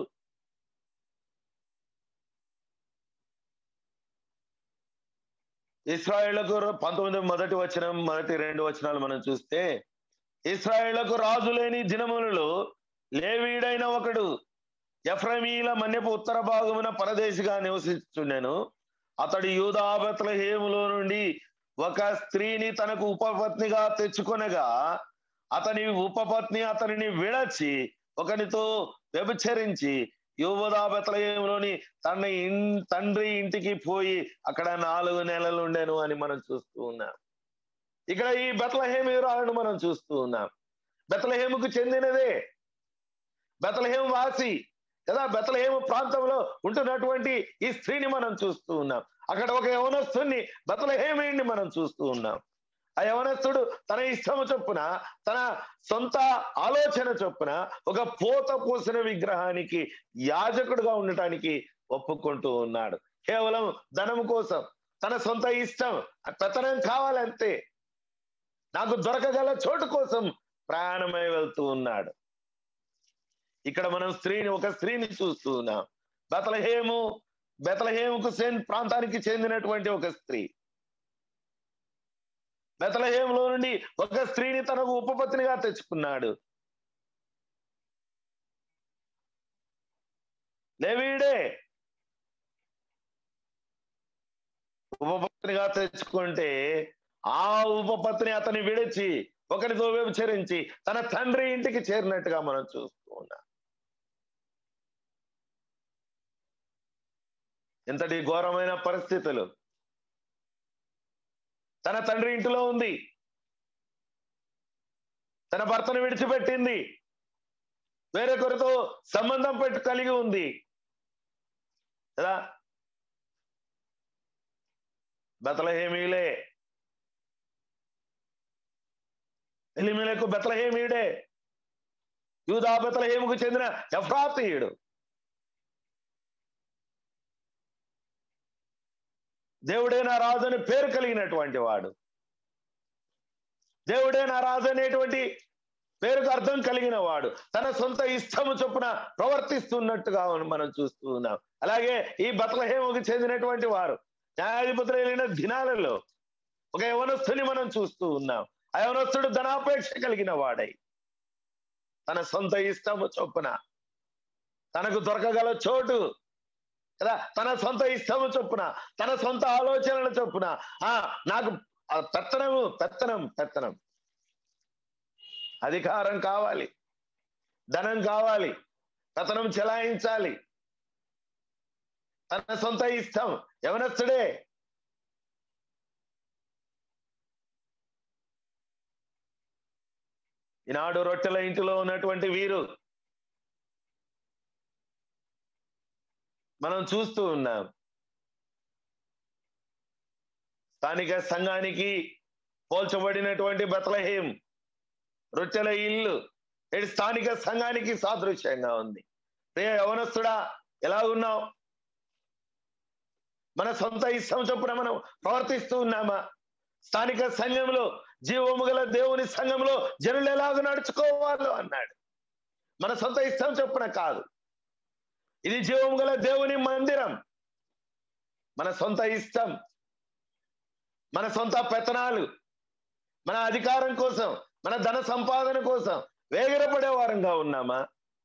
ఇస్రాయేళ్లకు పంతొమ్మిది మొదటి వచనం మొదటి రెండు వచనాలు మనం చూస్తే ఇస్రాయేళ్లకు రాజు లేని దినములలో లేవీడైన ఒకడు ఎఫ్రమీల మన్యపు ఉత్తర భాగమున పరదేశిగా నివసిస్తుండెను అతడు యూదాబెత్లహేములో నుండి ఒక స్త్రీని తనకు ఉపపత్నిగా తెచ్చుకొనగా అతని ఉపపత్ని అతనిని విడచి ఒకనితో వ్యభిచరించి యువదా బెతలయంలోని తన ఇన్- తండ్రి ఇంటికి పోయి అక్కడ నాలుగు నెలలు ఉండేను అని మనం చూస్తూ ఉన్నాం ఇక్కడ ఈ బెతలహేమి రాళ్ళను మనం చూస్తూ ఉన్నాం బెతలహేముకు చెందినదే బెతలహేము వాసి కదా బెతలహేము ప్రాంతంలో ఉంటున్నటువంటి ఈ స్త్రీని మనం చూస్తూ ఉన్నాం అక్కడ ఒక యవనస్తుని బెతలహేమిని మనం చూస్తూ ఉన్నాం ఆ యవనస్తుడు తన ఇష్టము చొప్పున తన సొంత ఆలోచన చొప్పున ఒక పోత పోసిన విగ్రహానికి యాజకుడుగా ఉండటానికి ఒప్పుకుంటూ ఉన్నాడు కేవలం ధనం కోసం తన సొంత ఇష్టం ఆ పెత్తనం కావాలంతే నాకు దొరకగల చోటు కోసం ప్రయాణమై వెళ్తూ ఉన్నాడు ఇక్కడ మనం స్త్రీని ఒక స్త్రీని చూస్తూ ఉన్నాం బెతలహేము బెతలహేముకు సెన్ ప్రాంతానికి చెందినటువంటి ఒక స్త్రీ బెతలహేములో నుండి ఒక స్త్రీని తనకు ఉపపత్నిగా తెచ్చుకున్నాడు లేవీడే ఉపపత్నిగా తెచ్చుకుంటే ఆ ఉపపత్ని అతని విడిచి ఒకరితో వ్యభిచరించి తన తండ్రి ఇంటికి చేరినట్టుగా మనం చూస్తూ ఉన్నాం ఇంతటి ఘోరమైన పరిస్థితులు తన తండ్రి ఇంటిలో ఉంది తన భర్తను విడిచిపెట్టింది వేరొకరితో సంబంధం పెట్టు కలిగి ఉంది కదా బెతలహేమీలే ఎలిమిలకు బెతలహేమీడే యూదా బెతలహేముకు చెందిన ఎఫ్రాతీయుడు దేవుడే నా రాజు అని పేరు కలిగినటువంటి వాడు దేవుడే నా రాజు అనేటువంటి పేరుకు అర్థం కలిగిన వాడు తన సొంత ఇష్టము చొప్పున ప్రవర్తిస్తున్నట్టుగా మనం చూస్తూ ఉన్నాం అలాగే ఈ బతలహేమకు చెందినటువంటి వారు న్యాయాధిపతులు వెళ్ళిన దినాలలో ఒక యవనస్తుని మనం చూస్తూ ఉన్నాం ఆ యవనస్తుడు ధనాపేక్ష కలిగిన వాడై తన సొంత ఇష్టము చొప్పున తనకు దొరకగల చోటు కదా తన సొంత ఇష్టము చొప్పున తన సొంత ఆలోచనల చొప్పున ఆ నాకు ఆ పెత్తనము పెత్తనం పెత్తనం అధికారం కావాలి ధనం కావాలి పెత్తనం చెలాయించాలి తన సొంత ఇష్టం యవనస్తుడే ఈనాడు రొట్టెల ఇంటిలో ఉన్నటువంటి వీరు మనం చూస్తూ ఉన్నాం స్థానిక సంఘానికి పోల్చబడినటువంటి బతలహేం రొట్టెల ఇల్లు నేడు స్థానిక సంఘానికి సాదృశ్యంగా ఉంది ప్రియ యవనస్తుడా ఎలా ఉన్నావు మన సొంత ఇష్టం చొప్పున మనం ప్రవర్తిస్తూ ఉన్నామా స్థానిక సంఘంలో జీవము గల దేవుని సంఘంలో జనులు ఎలాగ నడుచుకోవాలో అన్నాడు మన సొంత ఇష్టం చొప్పున కాదు ఇది జీవము గల దేవుని మందిరం మన సొంత ఇష్టం మన సొంత పెత్తనాలు మన అధికారం కోసం మన ధన సంపాదన కోసం వేగిరపడే వారంగా ఉన్నామా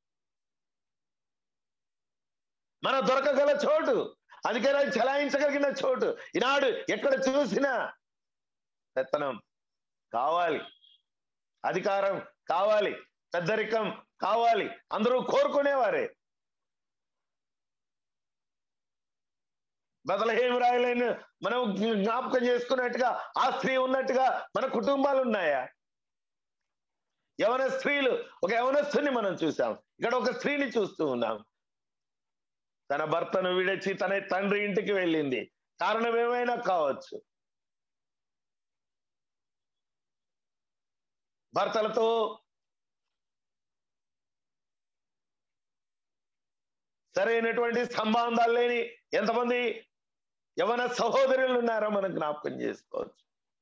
మన దొరకగల చోటు అధికారం చలాయించగలిగిన చోటు ఈనాడు ఎక్కడ చూసినా పెత్తనం కావాలి అధికారం కావాలి పెద్దరికం కావాలి అందరూ కోరుకునేవారే బదలహేమి రాయలేని మనం జ్ఞాపకం చేసుకున్నట్టుగా ఆ స్త్రీ ఉన్నట్టుగా మన కుటుంబాలు ఉన్నాయా యవన స్త్రీలు ఒక యవనస్తుని మనం చూసాం ఇక్కడ ఒక స్త్రీని చూస్తూ ఉన్నాం తన భర్తను విడిచి తన తండ్రి ఇంటికి వెళ్ళింది కారణం ఏమైనా కావచ్చు భర్తలతో సరైనటువంటి సంబంధాలు లేని ఎంతమంది యవన సహోదరులు ఉన్నారో మనం జ్ఞాపకం చేసుకోవచ్చు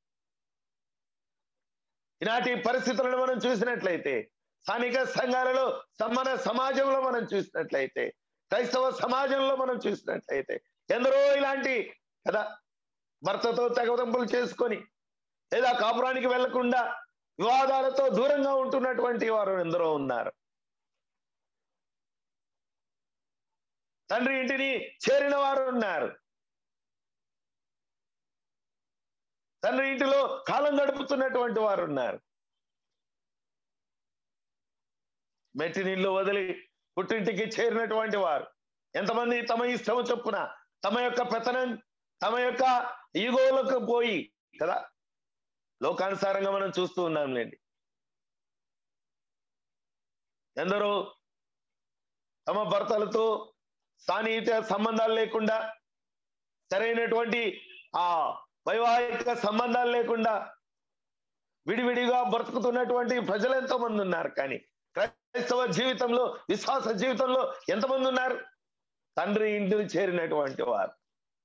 ఈనాటి పరిస్థితులను మనం చూసినట్లయితే స్థానిక సంఘాలలో మన సమాజంలో మనం చూసినట్లయితే క్రైస్తవ సమాజంలో మనం చూసినట్లయితే ఎందరో ఇలాంటి కదా భర్తతో తెగదంపులు చేసుకొని లేదా కాపురానికి వెళ్లకుండా వివాదాలతో దూరంగా ఉంటున్నటువంటి వారు ఎందరో ఉన్నారు తండ్రి ఇంటిని చేరిన వారు ఉన్నారు తండ్రి ఇంటిలో కాలం గడుపుతున్నటువంటి వారు ఉన్నారు మెట్టి నీళ్లు వదిలి పుట్టింటికి చేరినటువంటి వారు ఎంతమంది తమ ఇష్టం చొప్పున తమ యొక్క పెత్తనం తమ యొక్క ఈగోలకు పోయి కదా లోకానుసారంగా మనం చూస్తూ ఉన్నాంలేండి ఎందరో తమ భర్తలతో స్థానిక సంబంధాలు లేకుండా సరైనటువంటి ఆ వైవాహిక సంబంధాలు లేకుండా విడివిడిగా బ్రతుకుతున్నటువంటి ప్రజలు ఎంతో మంది ఉన్నారు కానీ క్రైస్తవ జీవితంలో విశ్వాస జీవితంలో ఎంతమంది ఉన్నారు తండ్రి ఇంటిని చేరినటువంటి వారు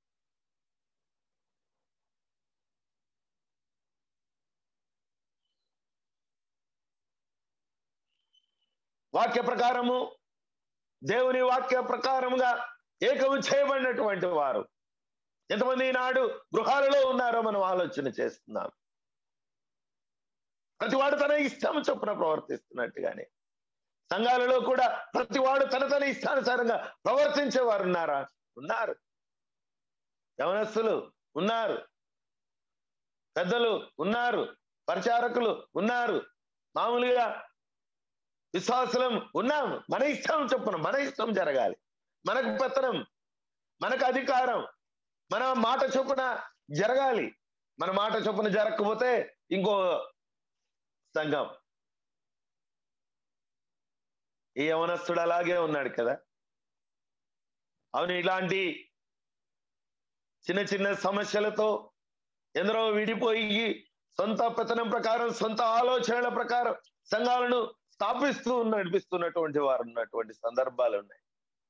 వాక్య ప్రకారము దేవుని వాక్య ప్రకారముగా ఏకము చేయబడినటువంటి వారు ఎంతమంది ఈనాడు గృహాలలో ఉన్నారో మనం ఆలోచన చేస్తున్నాం ప్రతివాడు తన ఇష్టం చొప్పున ప్రవర్తిస్తున్నట్టుగానే సంఘాలలో కూడా ప్రతివాడు తన తన ఇష్టానుసారంగా ప్రవర్తించే వారు ఉన్నారా ఉన్నారు యవనస్తులు ఉన్నారు పెద్దలు ఉన్నారు పరిచారకులు ఉన్నారు మామూలుగా విశ్వాసులం ఉన్నాం మన ఇష్టం చొప్పున మన ఇష్టం జరగాలి మనకు పెత్తనం మనకు అధికారం మన మాట చొప్పున జరగాలి మన మాట చొప్పున జరగకపోతే ఇంకో సంఘం ఈ యవనస్తుడు అలాగే ఉన్నాడు కదా అవును ఇలాంటి చిన్న చిన్న సమస్యలతో ఎందరో విడిపోయి సొంత పెత్తనం ప్రకారం సొంత ఆలోచనల ప్రకారం సంఘాలను స్థాపిస్తూ నడిపిస్తున్నటువంటి వారు ఉన్నటువంటి సందర్భాలు ఉన్నాయి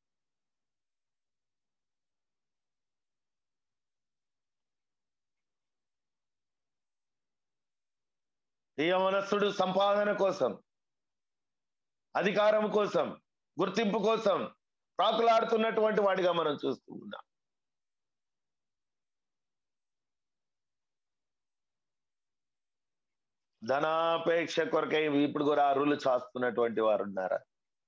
ఈ యవనస్తుడు సంపాదన కోసం అధికారం కోసం గుర్తింపు కోసం ప్రాకులాడుతున్నటువంటి వాడిగా మనం చూస్తూ ఉన్నాం ధనాపేక్ష కొరకై ఇప్పుడు కూడా అరులు చాస్తున్నటువంటి వారు ఉన్నారా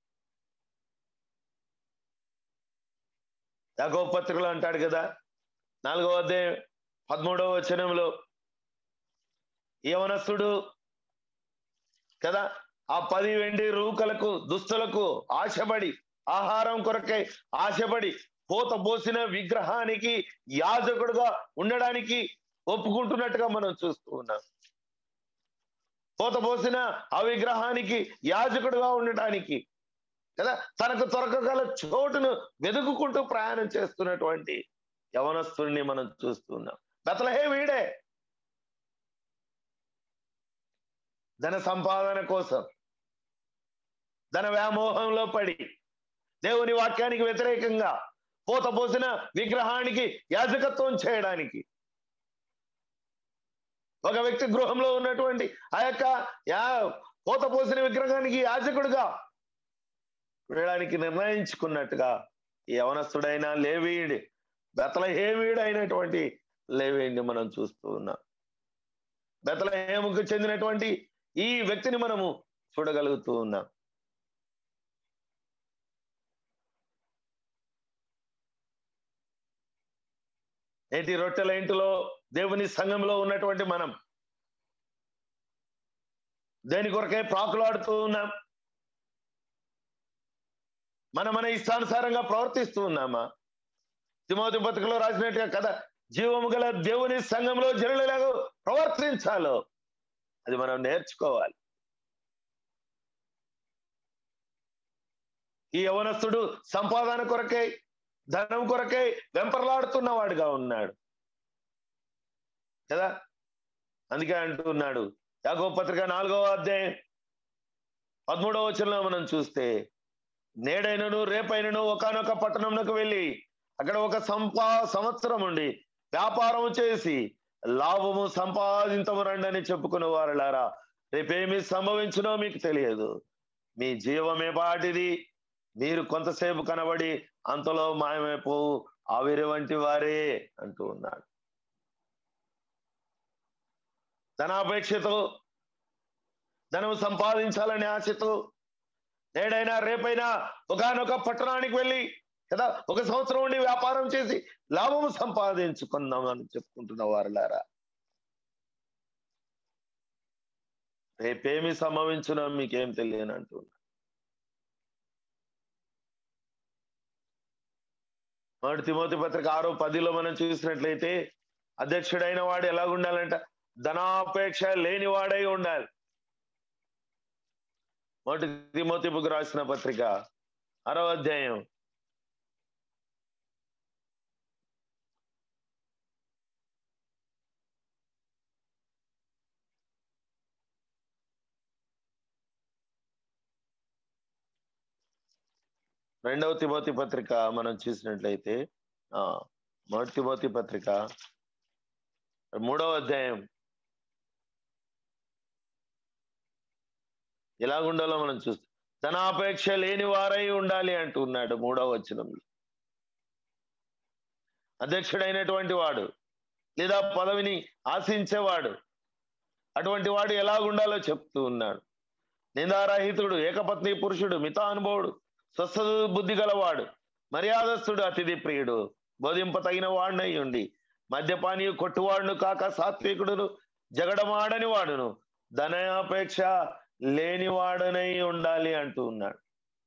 యాకో పత్రికలు అంటాడు కదా నాలుగవ అధ్యాయం పదమూడవ వచనంలో యవనస్తుడు కదా ఆ పది వెండి రూకలకు దుస్తులకు ఆశపడి ఆహారం కొరకై ఆశపడి పోత పోసిన విగ్రహానికి యాజకుడుగా ఉండడానికి ఒప్పుకుంటున్నట్టుగా మనం చూస్తూ ఉన్నాం పోత పోసిన ఆ విగ్రహానికి యాజకుడుగా ఉండటానికి కదా తనకు దొరకగల చోటును వెతుకుకుంటూ ప్రయాణం చేస్తున్నటువంటి యవనస్తుడిని మనం చూస్తున్నాం బెతలహే వీడే ధన సంపాదన కోసం ధన వ్యామోహంలో పడి దేవుని వాక్యానికి వ్యతిరేకంగా పోత పోసిన విగ్రహానికి యాజకత్వం చేయడానికి ఒక వ్యక్తి గృహంలో ఉన్నటువంటి ఆ యొక్క యా పోత పోసిన విగ్రహానికి యాజకుడుగా వెళ్ళడానికి నిర్ణయించుకున్నట్టుగా ఈ యవనస్తుడైన లేవీయుడి బెతలహేమీయుడు అయినటువంటి లేవీయుడిని మనం చూస్తూ ఉన్నాం బెతలహేముకు చెందినటువంటి ఈ వ్యక్తిని మనము చూడగలుగుతూ ఉన్నాం నేటి రొట్టెల ఇంటిలో దేవుని సంఘంలో ఉన్నటువంటి మనం దేని కొరకే ప్రాకులాడుతూ ఉన్నాం మనం మన ఇష్టానుసారంగా ప్రవర్తిస్తూ ఉన్నామా తిమోతి పత్రికలో రాసినట్టుగా కదా జీవము గల దేవుని సంఘంలో జనులలాగా ప్రవర్తించాలో అది మనం నేర్చుకోవాలి ఈ యవనస్తుడు సంపాదన కొరకై ధనం కొరకై వెంపర్లాడుతున్న వాడుగా ఉన్నాడు కదా అందుకే అంటున్నాడు యాగో పత్రిక నాలుగవ అధ్యాయం పదమూడవ వచనంలో మనం చూస్తే నేడైనను రేపైనను ఒకనొక పట్టణంలోకి వెళ్ళి అక్కడ ఒక సంపా సంవత్సరం ఉండి వ్యాపారం చేసి లాభము సంపాదించము రండి అని చెప్పుకున్న వారులారా రేపేమి సంభవించునో మీకు తెలియదు మీ జీవమే పాటిది మీరు కొంతసేపు కనబడి అంతలో మాయమైపోవు ఆవిరి వంటి వారే అంటూ ఉన్నాడు ధనాపేక్షతో ధనం సంపాదించాలనే ఆశతో నేడైనా రేపైనా ఒకనొక పట్టణానికి వెళ్ళి కదా ఒక సంవత్సరం ఉండి వ్యాపారం చేసి లాభం సంపాదించుకుందాం అని చెప్పుకుంటున్న వారులారా రేపేమి సంభవించునో మీకేం తెలియని అంటున్నా మొదటి తిమోతి పత్రిక ఆరో పదిలో మనం చూసినట్లయితే అధ్యక్షుడైన వాడు ఎలా ఉండాలంట ధనాపేక్ష లేనివాడై ఉండాలి మొదటి తిమోతి బుక్ రాసిన పత్రిక ఆరో అధ్యాయం రెండవ తిమోతి పత్రిక మనం చూసినట్లయితే ఆ మొదటి తిమోతి పత్రిక మూడవ అధ్యాయం ఎలాగుండాలో మనం చూస్తాం ధనాపేక్ష లేని వారై ఉండాలి అంటున్నాడు మూడవ వచనంలో అధ్యక్షుడైనటువంటి వాడు లేదా పదవిని ఆశించేవాడు అటువంటి వాడు ఎలాగుండాలో చెప్తూ ఉన్నాడు నిందారహితుడు ఏకపత్ని పురుషుడు మితానుభవుడు స్వస్థ బుద్ధి గలవాడు మర్యాదస్తుడు అతిథి ప్రియుడు బోధింప తగిన వాడినై ఉండి మద్యపాని కొట్టువాడును కాక సాత్వికుడును జగడమాడని వాడును ధనాపేక్ష లేనివాడనై ఉండాలి అంటూ ఉన్నాడు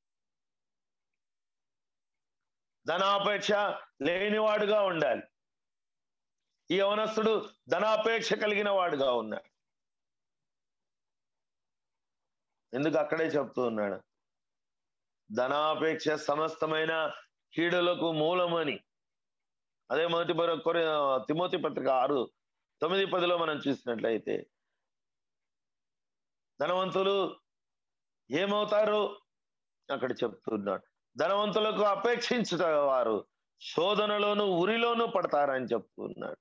ధనాపేక్ష లేనివాడుగా ఉండాలి ఈ యవనస్తుడు ధనాపేక్ష కలిగిన వాడుగా ఉన్నాడు ఎందుకు అక్కడే చెప్తూ ఉన్నాడు ధనాపేక్ష సమస్తమైన కీడులకు మూలమని అదే మొదటి కొరి తిమోతి పత్రిక ఆరు తొమ్మిది పదిలో మనం చూసినట్లయితే ధనవంతులు ఏమవుతారు అక్కడ చెప్తున్నాడు ధనవంతులకు అపేక్షించుట వారు శోధనలోను ఉరిలోను పడతారని చెప్తున్నాడు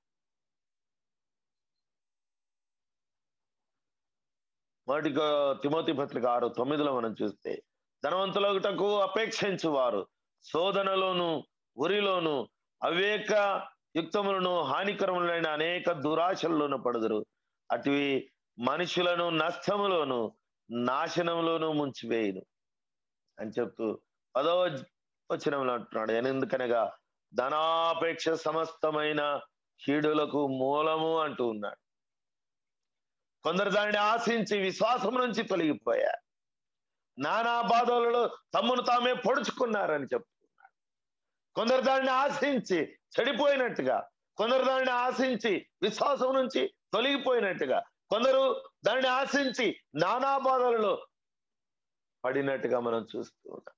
మొదటి తిమోతి పత్రిక ఆరు తొమ్మిదిలో మనం చూస్తే ధనవంతులకుటకు అపేక్షించు వారు శోధనలోను ఉరిలోను అవివేక యుక్తములను హానికరములైన అనేక దురాశల్లోను పడుదురు అటువి మనుషులను నష్టములోను నాశనంలోను ముంచివేయును అని చెప్తూ పదో వచనంలో అంటున్నాడు ఎందుకనగా ధనాపేక్ష సమస్తమైన కీడులకు మూలము అంటూ ఉన్నాడు కొందరు దానిని ఆశించి విశ్వాసం నుంచి తొలగిపోయారు నానా బాధలలో తమ్మును తామే పొడుచుకున్నారని చెప్తున్నాడు కొందరు దానిని ఆశించి చెడిపోయినట్టుగా కొందరు దానిని ఆశించి విశ్వాసం నుంచి తొలగిపోయినట్టుగా కొందరు దానిని ఆశించి నానా బాధలలో పడినట్టుగా మనం చూస్తూ ఉన్నాం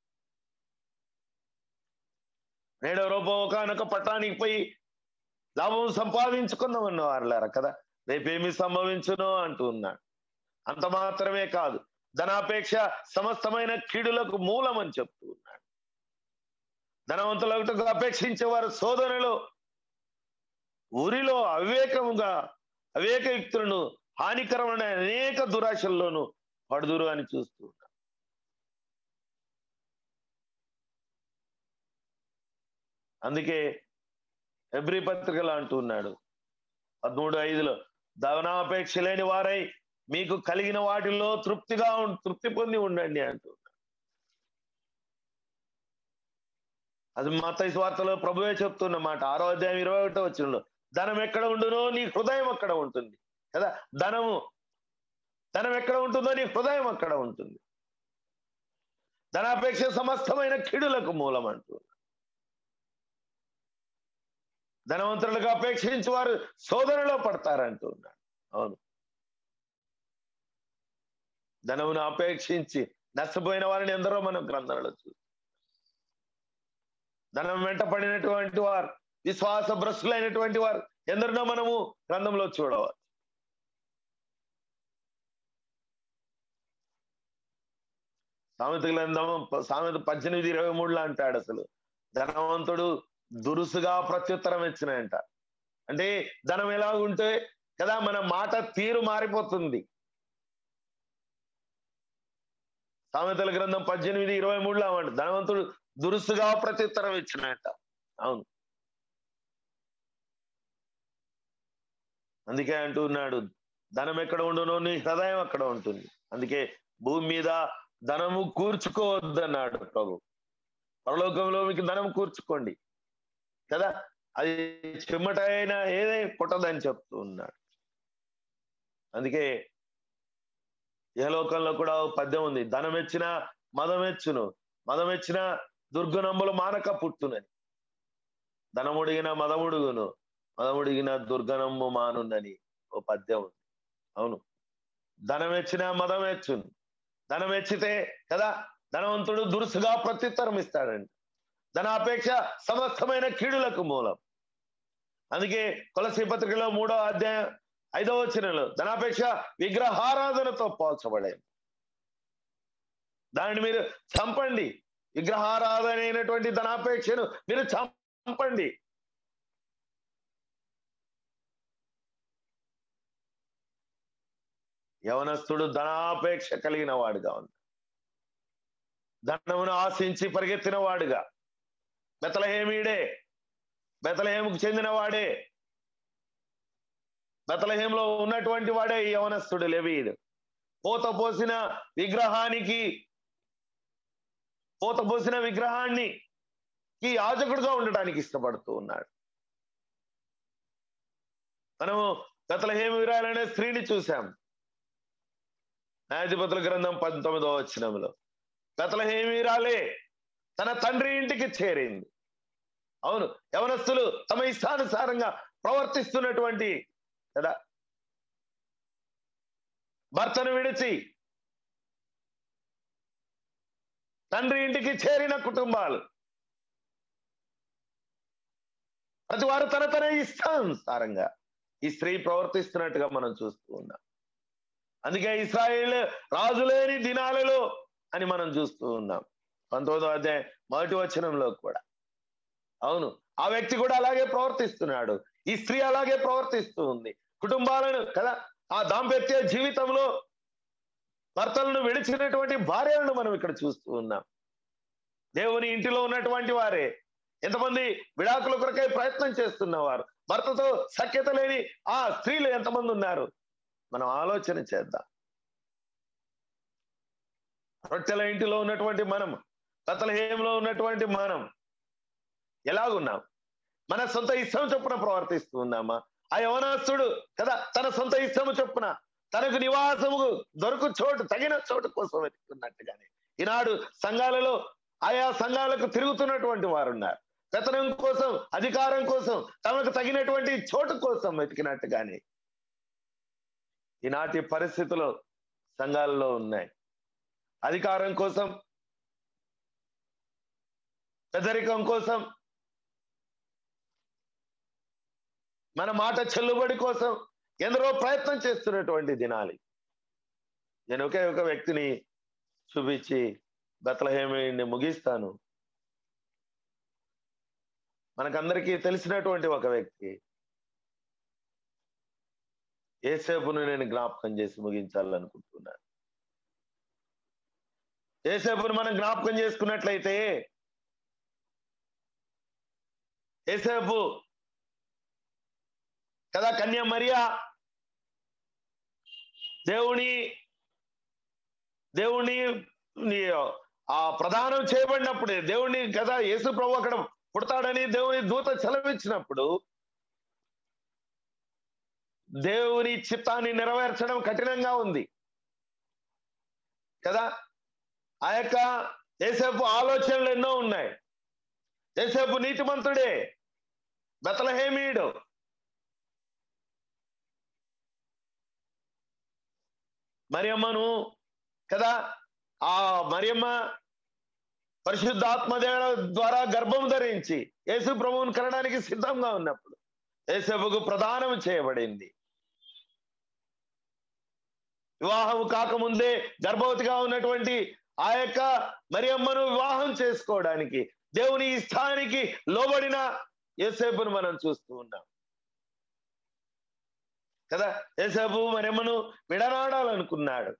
నేడో రూపం ఒకనొక పట్టణానికి పోయి లాభం సంపాదించుకుందాం అన్నవారులారా కదా రేపేమి సంభవించును అంటూ ఉన్నాడు అంత మాత్రమే కాదు ధనాపేక్ష సమస్తమైన కీడులకు మూలం అని చెప్తూ ఉన్నాడు ధనవంతులకు అపేక్షించే వారు శోధనలో ఊరిలో అవివేకముగా అవివేక యుక్తులను హానికరమైన అనేక దురాశల్లోనూ పడుదురు అని చూస్తూ ఉన్నాడు అందుకే ఎబ్రి పత్రికలు అంటూ ఉన్నాడు పదమూడు ఐదులో ధనాపేక్ష లేని వారై మీకు కలిగిన వాటిలో తృప్తిగా ఉం- తృప్తి పొంది ఉండండి అంటూ అది మత వార్తలో ప్రభువే చెప్తున్న మాట ఆరో అధ్యాయం ఇరవై ఒకటో వచ్చినలో ధనం ఎక్కడ ఉండునో నీ హృదయం అక్కడ ఉంటుంది కదా ధనము ధనం ఎక్కడ ఉంటుందో నీ హృదయం అక్కడ ఉంటుంది ధనాపేక్ష సమస్తమైన కీడులకు మూలం అంటూ ధనవంతులకు అపేక్షించి వారు శోధనలో పడతారంటూ ఉన్నాడు అవును ధనమును అపేక్షించి నష్టపోయిన వారిని ఎందరో మనం గ్రంథాలలో చూస్తాం ధనం వెంట పడినటువంటి వారు విశ్వాస భ్రష్టులైనటువంటి వారు ఎందరినో మనము గ్రంథంలో చూడవచ్చు సామెత గ్రంథం సామెత పద్దెనిమిది ఇరవై మూడులో అంటాడు అసలు ధనవంతుడు దురుసుగా ప్రత్యుత్తరం ఇచ్చినాయంట అంటే ధనం ఎలా ఉంటే కదా మన మాట తీరు మారిపోతుంది సామెతల గ్రంథం పద్దెనిమిది ఇరవై మూడులో అవ్వండి ధనవంతుడు దురుసుగా ప్రత్యుత్తరం ఇచ్చినాయంట అవును అందుకే అంటున్నాడు ధనం ఎక్కడ ఉండునో నీ హృదయం అక్కడ ఉంటుంది అందుకే భూమి మీద ధనము కూర్చుకోవద్దన్నాడు ప్రభు పరలోకంలో మీకు ధనం కూర్చుకోండి కదా అది చెమ్మటైనా ఏదై పుట్టదని చెప్తూ ఉన్నాడు అందుకే ఏ లోకంలో కూడా ఓ పద్యం ఉంది ధనం ఎచ్చిన మదం ఎచ్చును మదం ఎచ్చిన దుర్గనంబులు మానక పుట్టునని ధనముడిగిన మదముడుగును మదముడిగిన దుర్గనంబు మానున్నని ఓ పద్యం ఉంది అవును ధనం ఎచ్చిన మదం ఎచ్చును ధనం ఎచ్చితే కదా ధనవంతుడు దురుసుగా ప్రత్యుత్తరం ఇస్తాడండి ధనాపేక్ష సమస్తమైన కీడులకు మూలం అందుకే కొలసి పత్రికలో మూడో అధ్యాయం ఐదవ వచనంలో ధనాపేక్ష విగ్రహారాధనతో పోల్చబడే దానిని మీరు చంపండి విగ్రహారాధన అయినటువంటి ధనాపేక్షను మీరు చంపండి యవనస్తుడు ధనాపేక్ష కలిగిన వాడుగా ఉంది ధనమును ఆశించి పరిగెత్తిన వాడుగా బెతలహేమీడే బెతలహేముకు చెందిన వాడే బెతలహేంలో ఉన్నటువంటి వాడే ఈ యవనస్తుడు లెవీడు పోత పోసిన విగ్రహానికి పోత పోసిన విగ్రహాన్ని ఈ యాజకుడుగా ఉండటానికి ఇష్టపడుతూ ఉన్నాడు మనము బెతలహేమి విరాలనే స్త్రీని చూశాం న్యాయాధిపతుల గ్రంథం పంతొమ్మిదవ వచనంలో బెతలహేమిరాలే తన తండ్రి ఇంటికి చేరింది అవును యవనస్తులు తమ ఇష్టానుసారంగా ప్రవర్తిస్తున్నటువంటి కదా భర్తను విడిచి తండ్రి ఇంటికి చేరిన కుటుంబాలు ప్రతి వారు తన తన ఇష్టానుసారంగా ఈ స్త్రీ ప్రవర్తిస్తున్నట్టుగా మనం చూస్తూ ఉన్నాం అందుకే ఇస్రాయేల్ రాజులేని దినాలలో అని మనం చూస్తూ ఉన్నాం పంతొమ్మిదో అధ్యాయం మొదటి వచనంలో కూడా అవును ఆ వ్యక్తి కూడా అలాగే ప్రవర్తిస్తున్నాడు ఈ స్త్రీ అలాగే ప్రవర్తిస్తూ ఉంది కుటుంబాలను కదా ఆ దాంపత్య జీవితంలో భర్తలను విడిచినటువంటి భార్యలను మనం ఇక్కడ చూస్తూ ఉన్నాం దేవుని ఇంటిలో ఉన్నటువంటి వారే ఎంతమంది విడాకుల కొరకై ప్రయత్నం చేస్తున్నవారు భర్తతో సఖ్యత లేని ఆ స్త్రీలు ఎంతమంది ఉన్నారు మనం ఆలోచన చేద్దాం రొట్టెల ఇంటిలో ఉన్నటువంటి మనం బతలహేయంలో ఉన్నటువంటి మనం ఎలాగున్నాం మన సొంత ఇష్టం చొప్పున ప్రవర్తిస్తూ ఉన్నామా ఆ యవనస్తుడు కదా తన సొంత ఇష్టము చొప్పున తనకు నివాసము దొరకు చోటు తగిన చోటు కోసం వెతుకున్నట్టుగానే ఈనాడు సంఘాలలో ఆయా సంఘాలకు తిరుగుతున్నటువంటి వారు ఉన్నారు వేతనం కోసం అధికారం కోసం తమకు తగినటువంటి చోటు కోసం వెతికినట్టుగానే ఈనాటి పరిస్థితులు సంఘాలలో ఉన్నాయి అధికారం కోసం పెద్దరికం కోసం మన మాట చెల్లుబడి కోసం ఎందరో ప్రయత్నం చేస్తున్నటువంటి దినాలి నేను ఒకే ఒక వ్యక్తిని చూపించి బతలహేమిని ముగిస్తాను మనకందరికీ తెలిసినటువంటి ఒక వ్యక్తి ఏసేపును నేను జ్ఞాపకం చేసి ముగించాలనుకుంటున్నాను ఏసేపును మనం జ్ఞాపకం చేసుకున్నట్లయితే ఏసేపు కదా కన్య మరియా దేవుని దేవుని ఆ ప్రదానం చేయబడినప్పుడే దేవుని కదా యేసు ప్రభు అక్కడ పుడతాడని దేవుని దూత సెలవిచ్చినప్పుడు దేవుని చిత్తాన్ని నెరవేర్చడం కఠినంగా ఉంది కదా ఆ యొక్క ఏసేపు ఆలోచనలు ఎన్నో ఉన్నాయి ఏసేపు నీతిమంతుడే బతలహేమీయుడు మరియమ్మను కదా ఆ మరియమ్మ పరిశుద్ధాత్మ ద్వారా గర్భం ధరించి యేసు ప్రభువుని కనడానికి సిద్ధంగా ఉన్నప్పుడు యేసపుకు ప్రదానం చేయబడింది వివాహం కాకముందే గర్భవతిగా ఉన్నటువంటి ఆ యొక్క మరియమ్మను వివాహం చేసుకోవడానికి దేవుని ఇష్టానికి లోబడిన యేసేపును మనం చూస్తూ ఉన్నాం కదా యేసేపు మరియమ్మను విడనాడాలనుకున్నాడు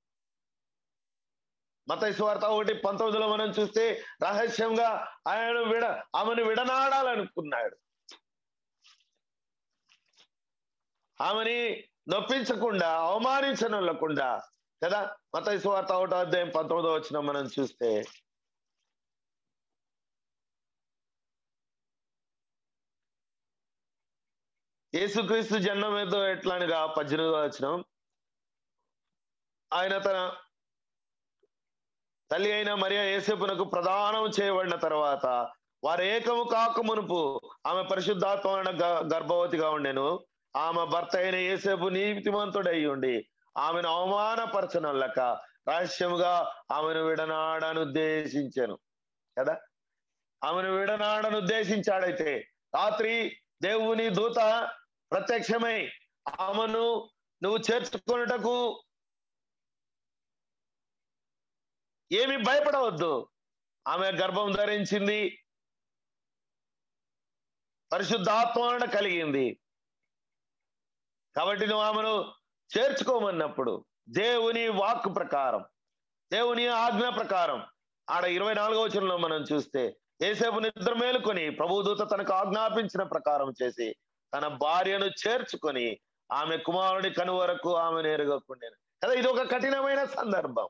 మత వార్త ఒకటి పంతొమ్మిదిలో మనం చూస్తే రహస్యంగా ఆయన విడ ఆమెను విడనాడాలనుకున్నాడు ఆమెని నొప్పించకుండా అవమానించనకుండా కదా మత వార్త ఒకటో అధ్యాయం పంతొమ్మిదో వచ్చిన మనం చూస్తే యేసుక్రీస్తు జన్మం ఏదో ఎట్లానుగా పద్దెనిమిదో వచ్చిన ఆయన తన తల్లి అయిన మరియా ఏసేపునకు ప్రదానం చేయబడిన తర్వాత వారు ఏకము కాక మునుపు ఆమె పరిశుద్ధాత్మ గర్భవతిగా ఉండెను ఆమె భర్త అయిన ఏసేపు నీతిమంతుడై ఉండి ఆమెను అవమానపరచనల్లక రహస్యముగా ఆమెను విడనాడను ఉద్దేశించాను కదా ఆమెను విడనాడను ఉద్దేశించాడైతే రాత్రి దేవుని దూత ప్రత్యక్షమై ఆమెను నువ్వు చేర్చుకున్నటకు ఏమి భయపడవద్దు ఆమె గర్భం ధరించింది పరిశుద్ధాత్మ కలిగింది కాబట్టి నువ్వు ఆమెను చేర్చుకోమన్నప్పుడు దేవుని వాక్ ప్రకారం దేవుని ఆజ్ఞ ప్రకారం ఆడ ఇరవై నాలుగో వచనంలో మనం చూస్తే ఏసేపు నిద్ర మేలుకొని ప్రభుదూత తనకు ఆజ్ఞాపించిన ప్రకారం చేసి తన భార్యను చేర్చుకొని ఆమె కుమారుడి కను వరకు ఆమెను ఎరగకుండాను కదా ఇది ఒక కఠినమైన సందర్భం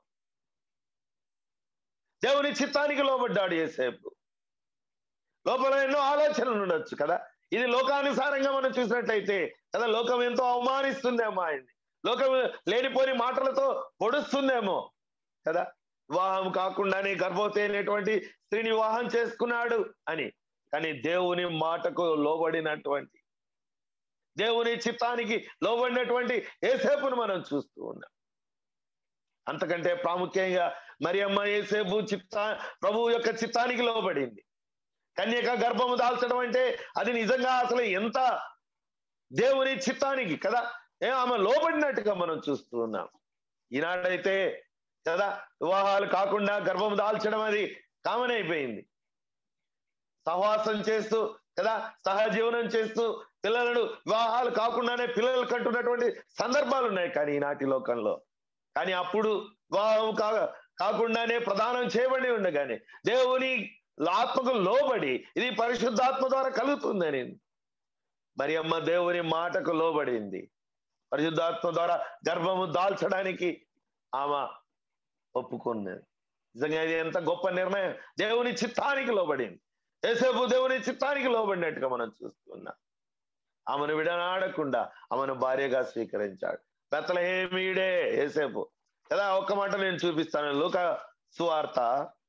దేవుని చిత్తానికి లోబడ్డాడు ఏసేపు లోపల ఎన్నో ఆలోచనలు ఉండొచ్చు కదా ఇది లోకానుసారంగా మనం చూసినట్లయితే కదా లోకం ఎంతో అవమానిస్తుందేమో ఆయన్ని లోకం లేనిపోని మాటలతో పొడుస్తుందేమో కదా వివాహం కాకుండానే గర్భవతి అయినటువంటి స్త్రీని వివాహం చేసుకున్నాడు అని కానీ దేవుని మాటకు లోబడినటువంటి దేవుని చిత్తానికి లోబడినటువంటి ఏసేపును మనం చూస్తూ ఉన్నాం అంతకంటే ప్రాముఖ్యంగా మరి అమ్మ ఏసేపు చిత్తా ప్రభు యొక్క చిత్తానికి లోబడింది కన్యక గర్భము దాల్చడం అంటే అది నిజంగా అసలు ఎంత దేవుని చిత్తానికి కదా ఏ ఆమె లోబడినట్టుగా మనం చూస్తూ ఉన్నాం ఈనాడైతే కదా వివాహాలు కాకుండా గర్భం దాల్చడం అది కామన్ అయిపోయింది సహవాసం చేస్తూ కదా సహజీవనం చేస్తూ పిల్లలను వివాహాలు కాకుండానే పిల్లలు కంటున్నటువంటి సందర్భాలు ఉన్నాయి కానీ ఈనాటి లోకంలో కానీ అప్పుడు వివాహం కా కాకుండానే ప్రదానం చేయబడి ఉండగానే దేవుని ఆత్మకు లోబడి ఇది పరిశుద్ధాత్మ ద్వారా కలుగుతుందని మరి అమ్మ దేవుని మాటకు లోబడింది పరిశుద్ధాత్మ ద్వారా గర్భము దాల్చడానికి ఆమె ఒప్పుకున్నది నిజంగా ఇది ఎంత గొప్ప నిర్ణయం దేవుని చిత్తానికి లోబడింది ఏసేపు దేవుని చిత్తానికి లోబడినట్టుగా మనం చూస్తున్నాం ఆమెను విడనాడకుండా ఆమెను భార్యగా స్వీకరించాడు బెత్తలహేమీడే ఏసేపు కదా ఒక్క మాట నేను చూపిస్తాను లూక సువార్త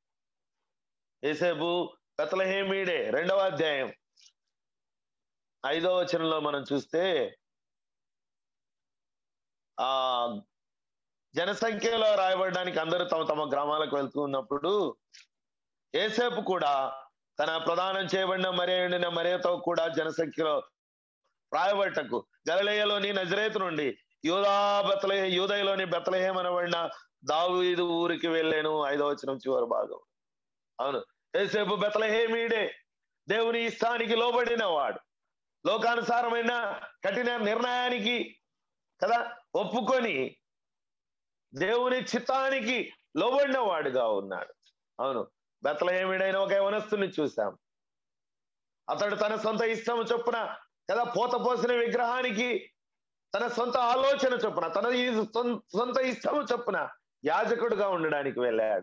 ఏసేపు బెత్తలహేమీడే రెండవ అధ్యాయం ఐదవ వచనంలో మనం చూస్తే ఆ జనసంఖ్యలో రాయబడడానికి అందరూ తమ తమ గ్రామాలకు వెళ్తూ ఉన్నప్పుడు ఏసేపు కూడా తన ప్రదానం చేయబడిన మరే ఎండిన మరేతో కూడా జనసంఖ్యలో రాయబట్టకు గలలేయలోని నజరేతు నుండి యూదా బెత్తలహే యూదయలోని బెత్తలహేం అనబడిన దావీదు ఊరికి వెళ్ళాను ఐదవ వచనం చివరి భాగం అవును ఏసేపు బెత్తలహేమీడే దేవుని ఇష్టానికి లోబడిన వాడు లోకానుసారమైన కఠిన నిర్ణయానికి కదా ఒప్పుకొని దేవుని చిత్తానికి లోబడిన వాడుగా ఉన్నాడు అవును బెత్తలహేమిడైన ఒక యవనస్తుని చూశాం అతడు తన సొంత ఇష్టం చొప్పున కదా పోత పోసిన విగ్రహానికి తన సొంత ఆలోచన చొప్పున తన ఈ సొం- సొంత ఇష్టము చొప్పున యాజకుడుగా ఉండడానికి వెళ్ళాడు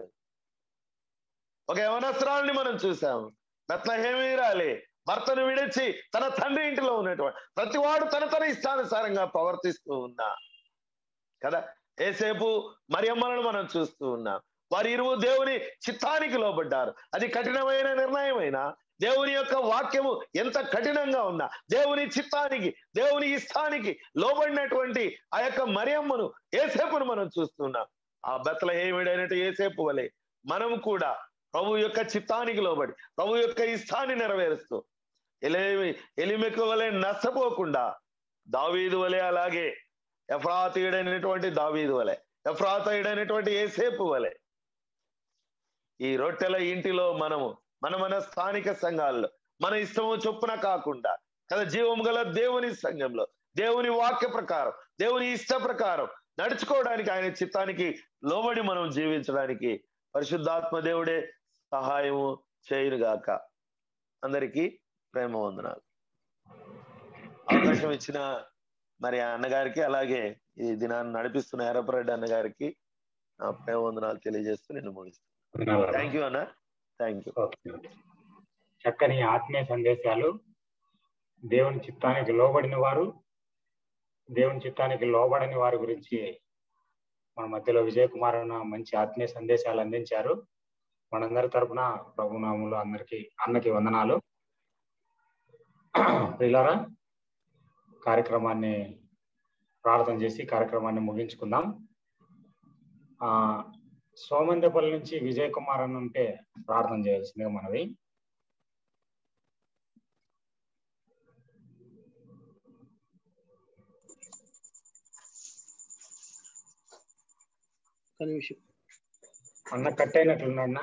ఒక యవనస్త్రాలని మనం చూసాం బెత్లహేమీరాలే భర్తను విడిచి తన తండ్రి ఇంటిలో ఉన్నటువంటి ప్రతివాడు తన తన ఇష్టానుసారంగా ప్రవర్తిస్తూ ఉన్నా కదా ఏసేపు మరియమ్మలను మనం చూస్తూ ఉన్నాం వారి ఇరువు దేవుని చిత్తానికి లోబడ్డారు అది కఠినమైన నిర్ణయమైనా దేవుని యొక్క వాక్యము ఎంత కఠినంగా ఉన్నా దేవుని చిత్తానికి దేవుని ఇష్టానికి లోబడినటువంటి ఆ యొక్క మరియమ్మను ఏసేపును మనం చూస్తున్నాం ఆ బెత్తల ఏమిడైనట్టు ఏసేపు వలె మనం కూడా ప్రభు యొక్క చిత్తానికి లోబడి ప్రభు యొక్క ఇష్టాన్ని నెరవేరుస్తూ ఎలేమి ఎలిమెకు వలె నష్టపోకుండా దావీదు వలె అలాగే ఎఫ్రాతీయుడైనటువంటి దావీదు వలె ఎఫ్రాతీయుడైనటువంటి ఏసేపు వలె ఈ రొట్టెల ఇంటిలో మనము మన మన స్థానిక సంఘాల్లో మన ఇష్టము చొప్పున కాకుండా కదా జీవం గల దేవుని సంఘంలో దేవుని వాక్య ప్రకారం దేవుని ఇష్ట ప్రకారం నడుచుకోవడానికి ఆయన చిత్తానికి లోబడి మనం జీవించడానికి పరిశుద్ధాత్మ దేవుడే సహాయము చేయునుగాక అందరికీ ప్రేమ వందనాలు అవకాశం ఇచ్చిన మరి ఆ అన్నగారికి అలాగే ఈ దినాన్ని నడిపిస్తున్న ఎర్రపరెడ్డి అన్నగారికి నా ప్రేమ వందనాలు తెలియజేస్తూ నేను ముగిస్తాను థ్యాంక్ యూ అన్న థ్యాంక్ యూ చక్కని ఆత్మీయ సందేశాలు దేవుని చిత్తానికి లోబడిన వారు దేవుని చిత్తానికి లోబడని వారి గురించి మన మధ్యలో విజయ్ కుమార్ అన్న మంచి ఆత్మీయ సందేశాలు అందించారు మనందరి తరపున ప్రభునామంలో అందరికి అన్నకి వందనాలు ప్రియులారా కార్యక్రమాన్ని ప్రార్థన చేసి కార్యక్రమాన్ని ముగించుకుందాం ఆ సోమందపల్లి నుంచి విజయ్ కుమార్ అని ఉంటే ప్రార్థన చేయాల్సిందిగా మనవి ఒక నిమిషం అన్న కట్ అయినట్లున్నా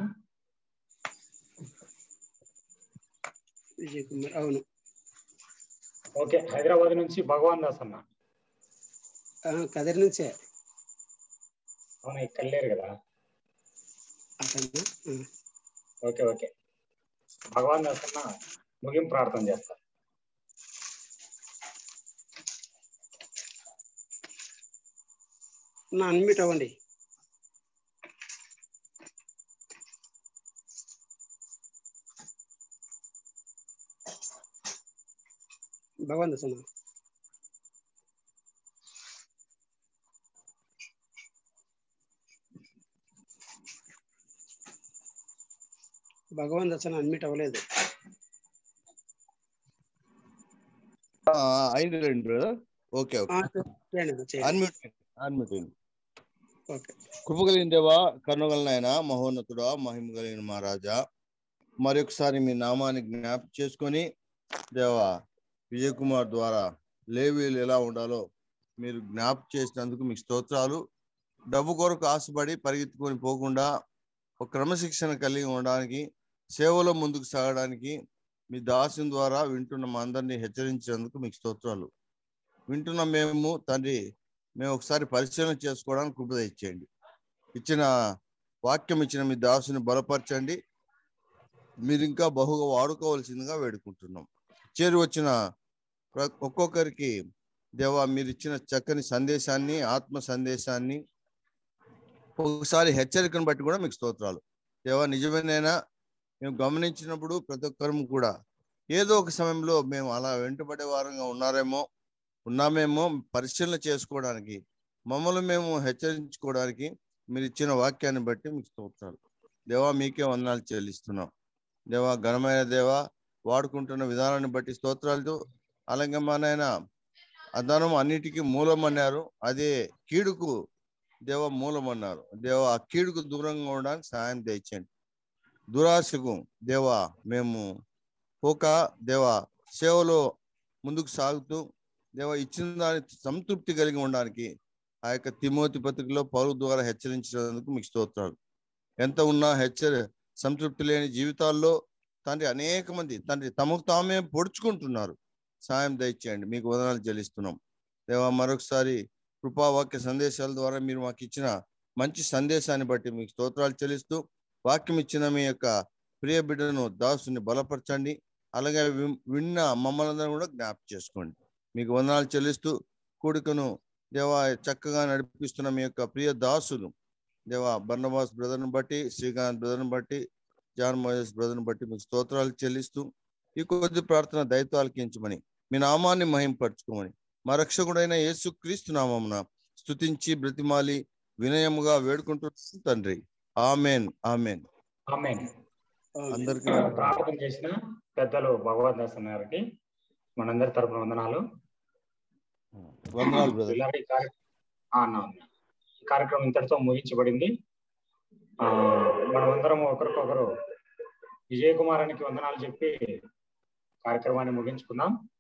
విజయ్ కుమార్ అవును ఓకే హైదరాబాద్ నుంచి భగవాన్ దాస్ అన్న ఆ, కదిరి నుంచే అవునా ఇక్కడ లేరు కదా అతను ఆ, ఓకే ఓకే భగవాన్ దాస్ అన్న ముగింపు ప్రార్థన చేస్తారు నా అన్మిట్ అవ్వండి భగవాన్ దర్శన భగవాన్ దర్శన అన్మిట్ అవ్వలేదు ఆ, అయింది రండి బ్రదర్ ఓకే ఆ, ఓకే చేయండి అన్న, చేయండి అన్మ్యూట్ అన్మ్యూట్ అయింది ఓకే కృప కలిగిన దేవా కరుణగలన ఆయన మహోన్నతుడా మహిమ కలిగిన మా రాజా మరొకసారి మీ నామాన్ని జ్ఞాపకం చేసుకొని దేవా విజయ్ కుమార్ ద్వారా లేవీలు ఎలా ఉండాలో మీరు జ్ఞాపకం చేసినందుకు మీకు స్తోత్రాలు డబ్బు కొరకు ఆశపడి పరిగెత్తుకొని పోకుండా ఒక క్రమశిక్షణ కలిగి ఉండడానికి సేవలో ముందుకు సాగడానికి మీ దాసుని ద్వారా వింటున్న మా అందరినీ హెచ్చరించినందుకు మీకు స్తోత్రాలు వింటున్న మేము తండ్రి మేము ఒకసారి పరిశీలన చేసుకోవడానికి కృప ఇచ్చేయండి ఇచ్చిన వాక్యం ఇచ్చిన మీ దాసుని బలపరచండి మీరు ఇంకా బహుగా వాడుకోవాల్సిందిగా వేడుకుంటున్నాం చేరి వచ్చిన ప్ర- ఒక్కొక్కరికి దేవా మీరు ఇచ్చిన చక్కని సందేశాన్ని ఆత్మ సందేశాన్ని ఒకసారి హెచ్చరికను బట్టి కూడా మీకు స్తోత్రాలు దేవా నిజమేనైనా మేము గమనించినప్పుడు ప్రతి ఒక్కరం కూడా ఏదో ఒక సమయంలో మేము అలా వెంటబడే వారంగా ఉన్నారేమో ఉన్నామేమో పరిశీలన చేసుకోవడానికి మమ్మల్ని మేము హెచ్చరించుకోవడానికి మీరు ఇచ్చిన వాక్యాన్ని బట్టి మీకు స్తోత్రాలు దేవా మీకే వందనాలు చెల్లిస్తున్నాం దేవా ఘనమైన దేవా వాడుకుంటున్న విధానాన్ని బట్టి స్తోత్రాలతో అలాగే మనైనా అదనం అన్నిటికీ మూలం అన్నారు అదే కీడుకు దేవ మూలం అన్నారు దేవ ఆ కీడుకు దూరంగా ఉండడానికి సహాయం తెచ్చండి దురాశకు దేవా మేము పోక దేవా సేవలో ముందుకు సాగుతూ దేవ ఇచ్చిన దాని సంతృప్తి కలిగి ఉండడానికి ఆ యొక్క తిమోతి పత్రికలో పౌరు ద్వారా హెచ్చరించినందుకు మీకు స్తోత్రాలు ఎంత ఉన్నా హెచ్చరి సంతృప్తి లేని జీవితాల్లో తండ్రి అనేక మంది తండ్రి తమకు తామే పొడుచుకుంటున్నారు సాయం దయచేయండి మీకు వదనాలు చెల్లిస్తున్నాం దేవా మరొకసారి కృపావాక్య సందేశాల ద్వారా మీరు మాకు ఇచ్చిన మంచి సందేశాన్ని బట్టి మీకు స్తోత్రాలు చెల్లిస్తూ వాక్యం ఇచ్చిన మీ యొక్క ప్రియ బిడ్డను దాసుని బలపరచండి అలాగే వి- విన్న మమ్మల్ని అందరం కూడా జ్ఞాప చేసుకోండి మీకు వందనాలు చెల్లిస్తూ కూడికను దేవా చక్కగా నడిపిస్తున్న మీ యొక్క ప్రియ దాసులు దేవా బర్ణవాస్ బ్రదర్ని బట్టి శ్రీకాంత్ బ్రదర్ని బట్టి జాన్ మోయస్ బ్రదర్ని బట్టి మీకు స్తోత్రాలు చెల్లిస్తూ ఈ కొద్ది ప్రార్థన దయతో ఆలకించమని మీ నామాన్ని మహింపరచుకోమని మా రక్షకుడైన యేసు క్రీస్తు నామమున స్తుతించి బ్రతిమాలి వినయముగా వేడుకుంటున్నాం తండ్రి ఆమెన్ ఆమెన్ ఆమేన్ అందరికీ ప్రార్థన చేసిన పెద్దలు భగవద్ దాసన్ గారికి మనందరి తరపున వందనాలు వందనాలు బ్రదర్ పిల్లలు ఈ కార్య- ఆ, అన్న అన్న. ఈ కార్యక్రమం ఇంతటితో ముగించబడింది ఆ మనమందరం ఒకరికొకరు విజయ్ కుమారానికి వందనాలు చెప్పి కార్యక్రమాన్ని ముగించుకుందాం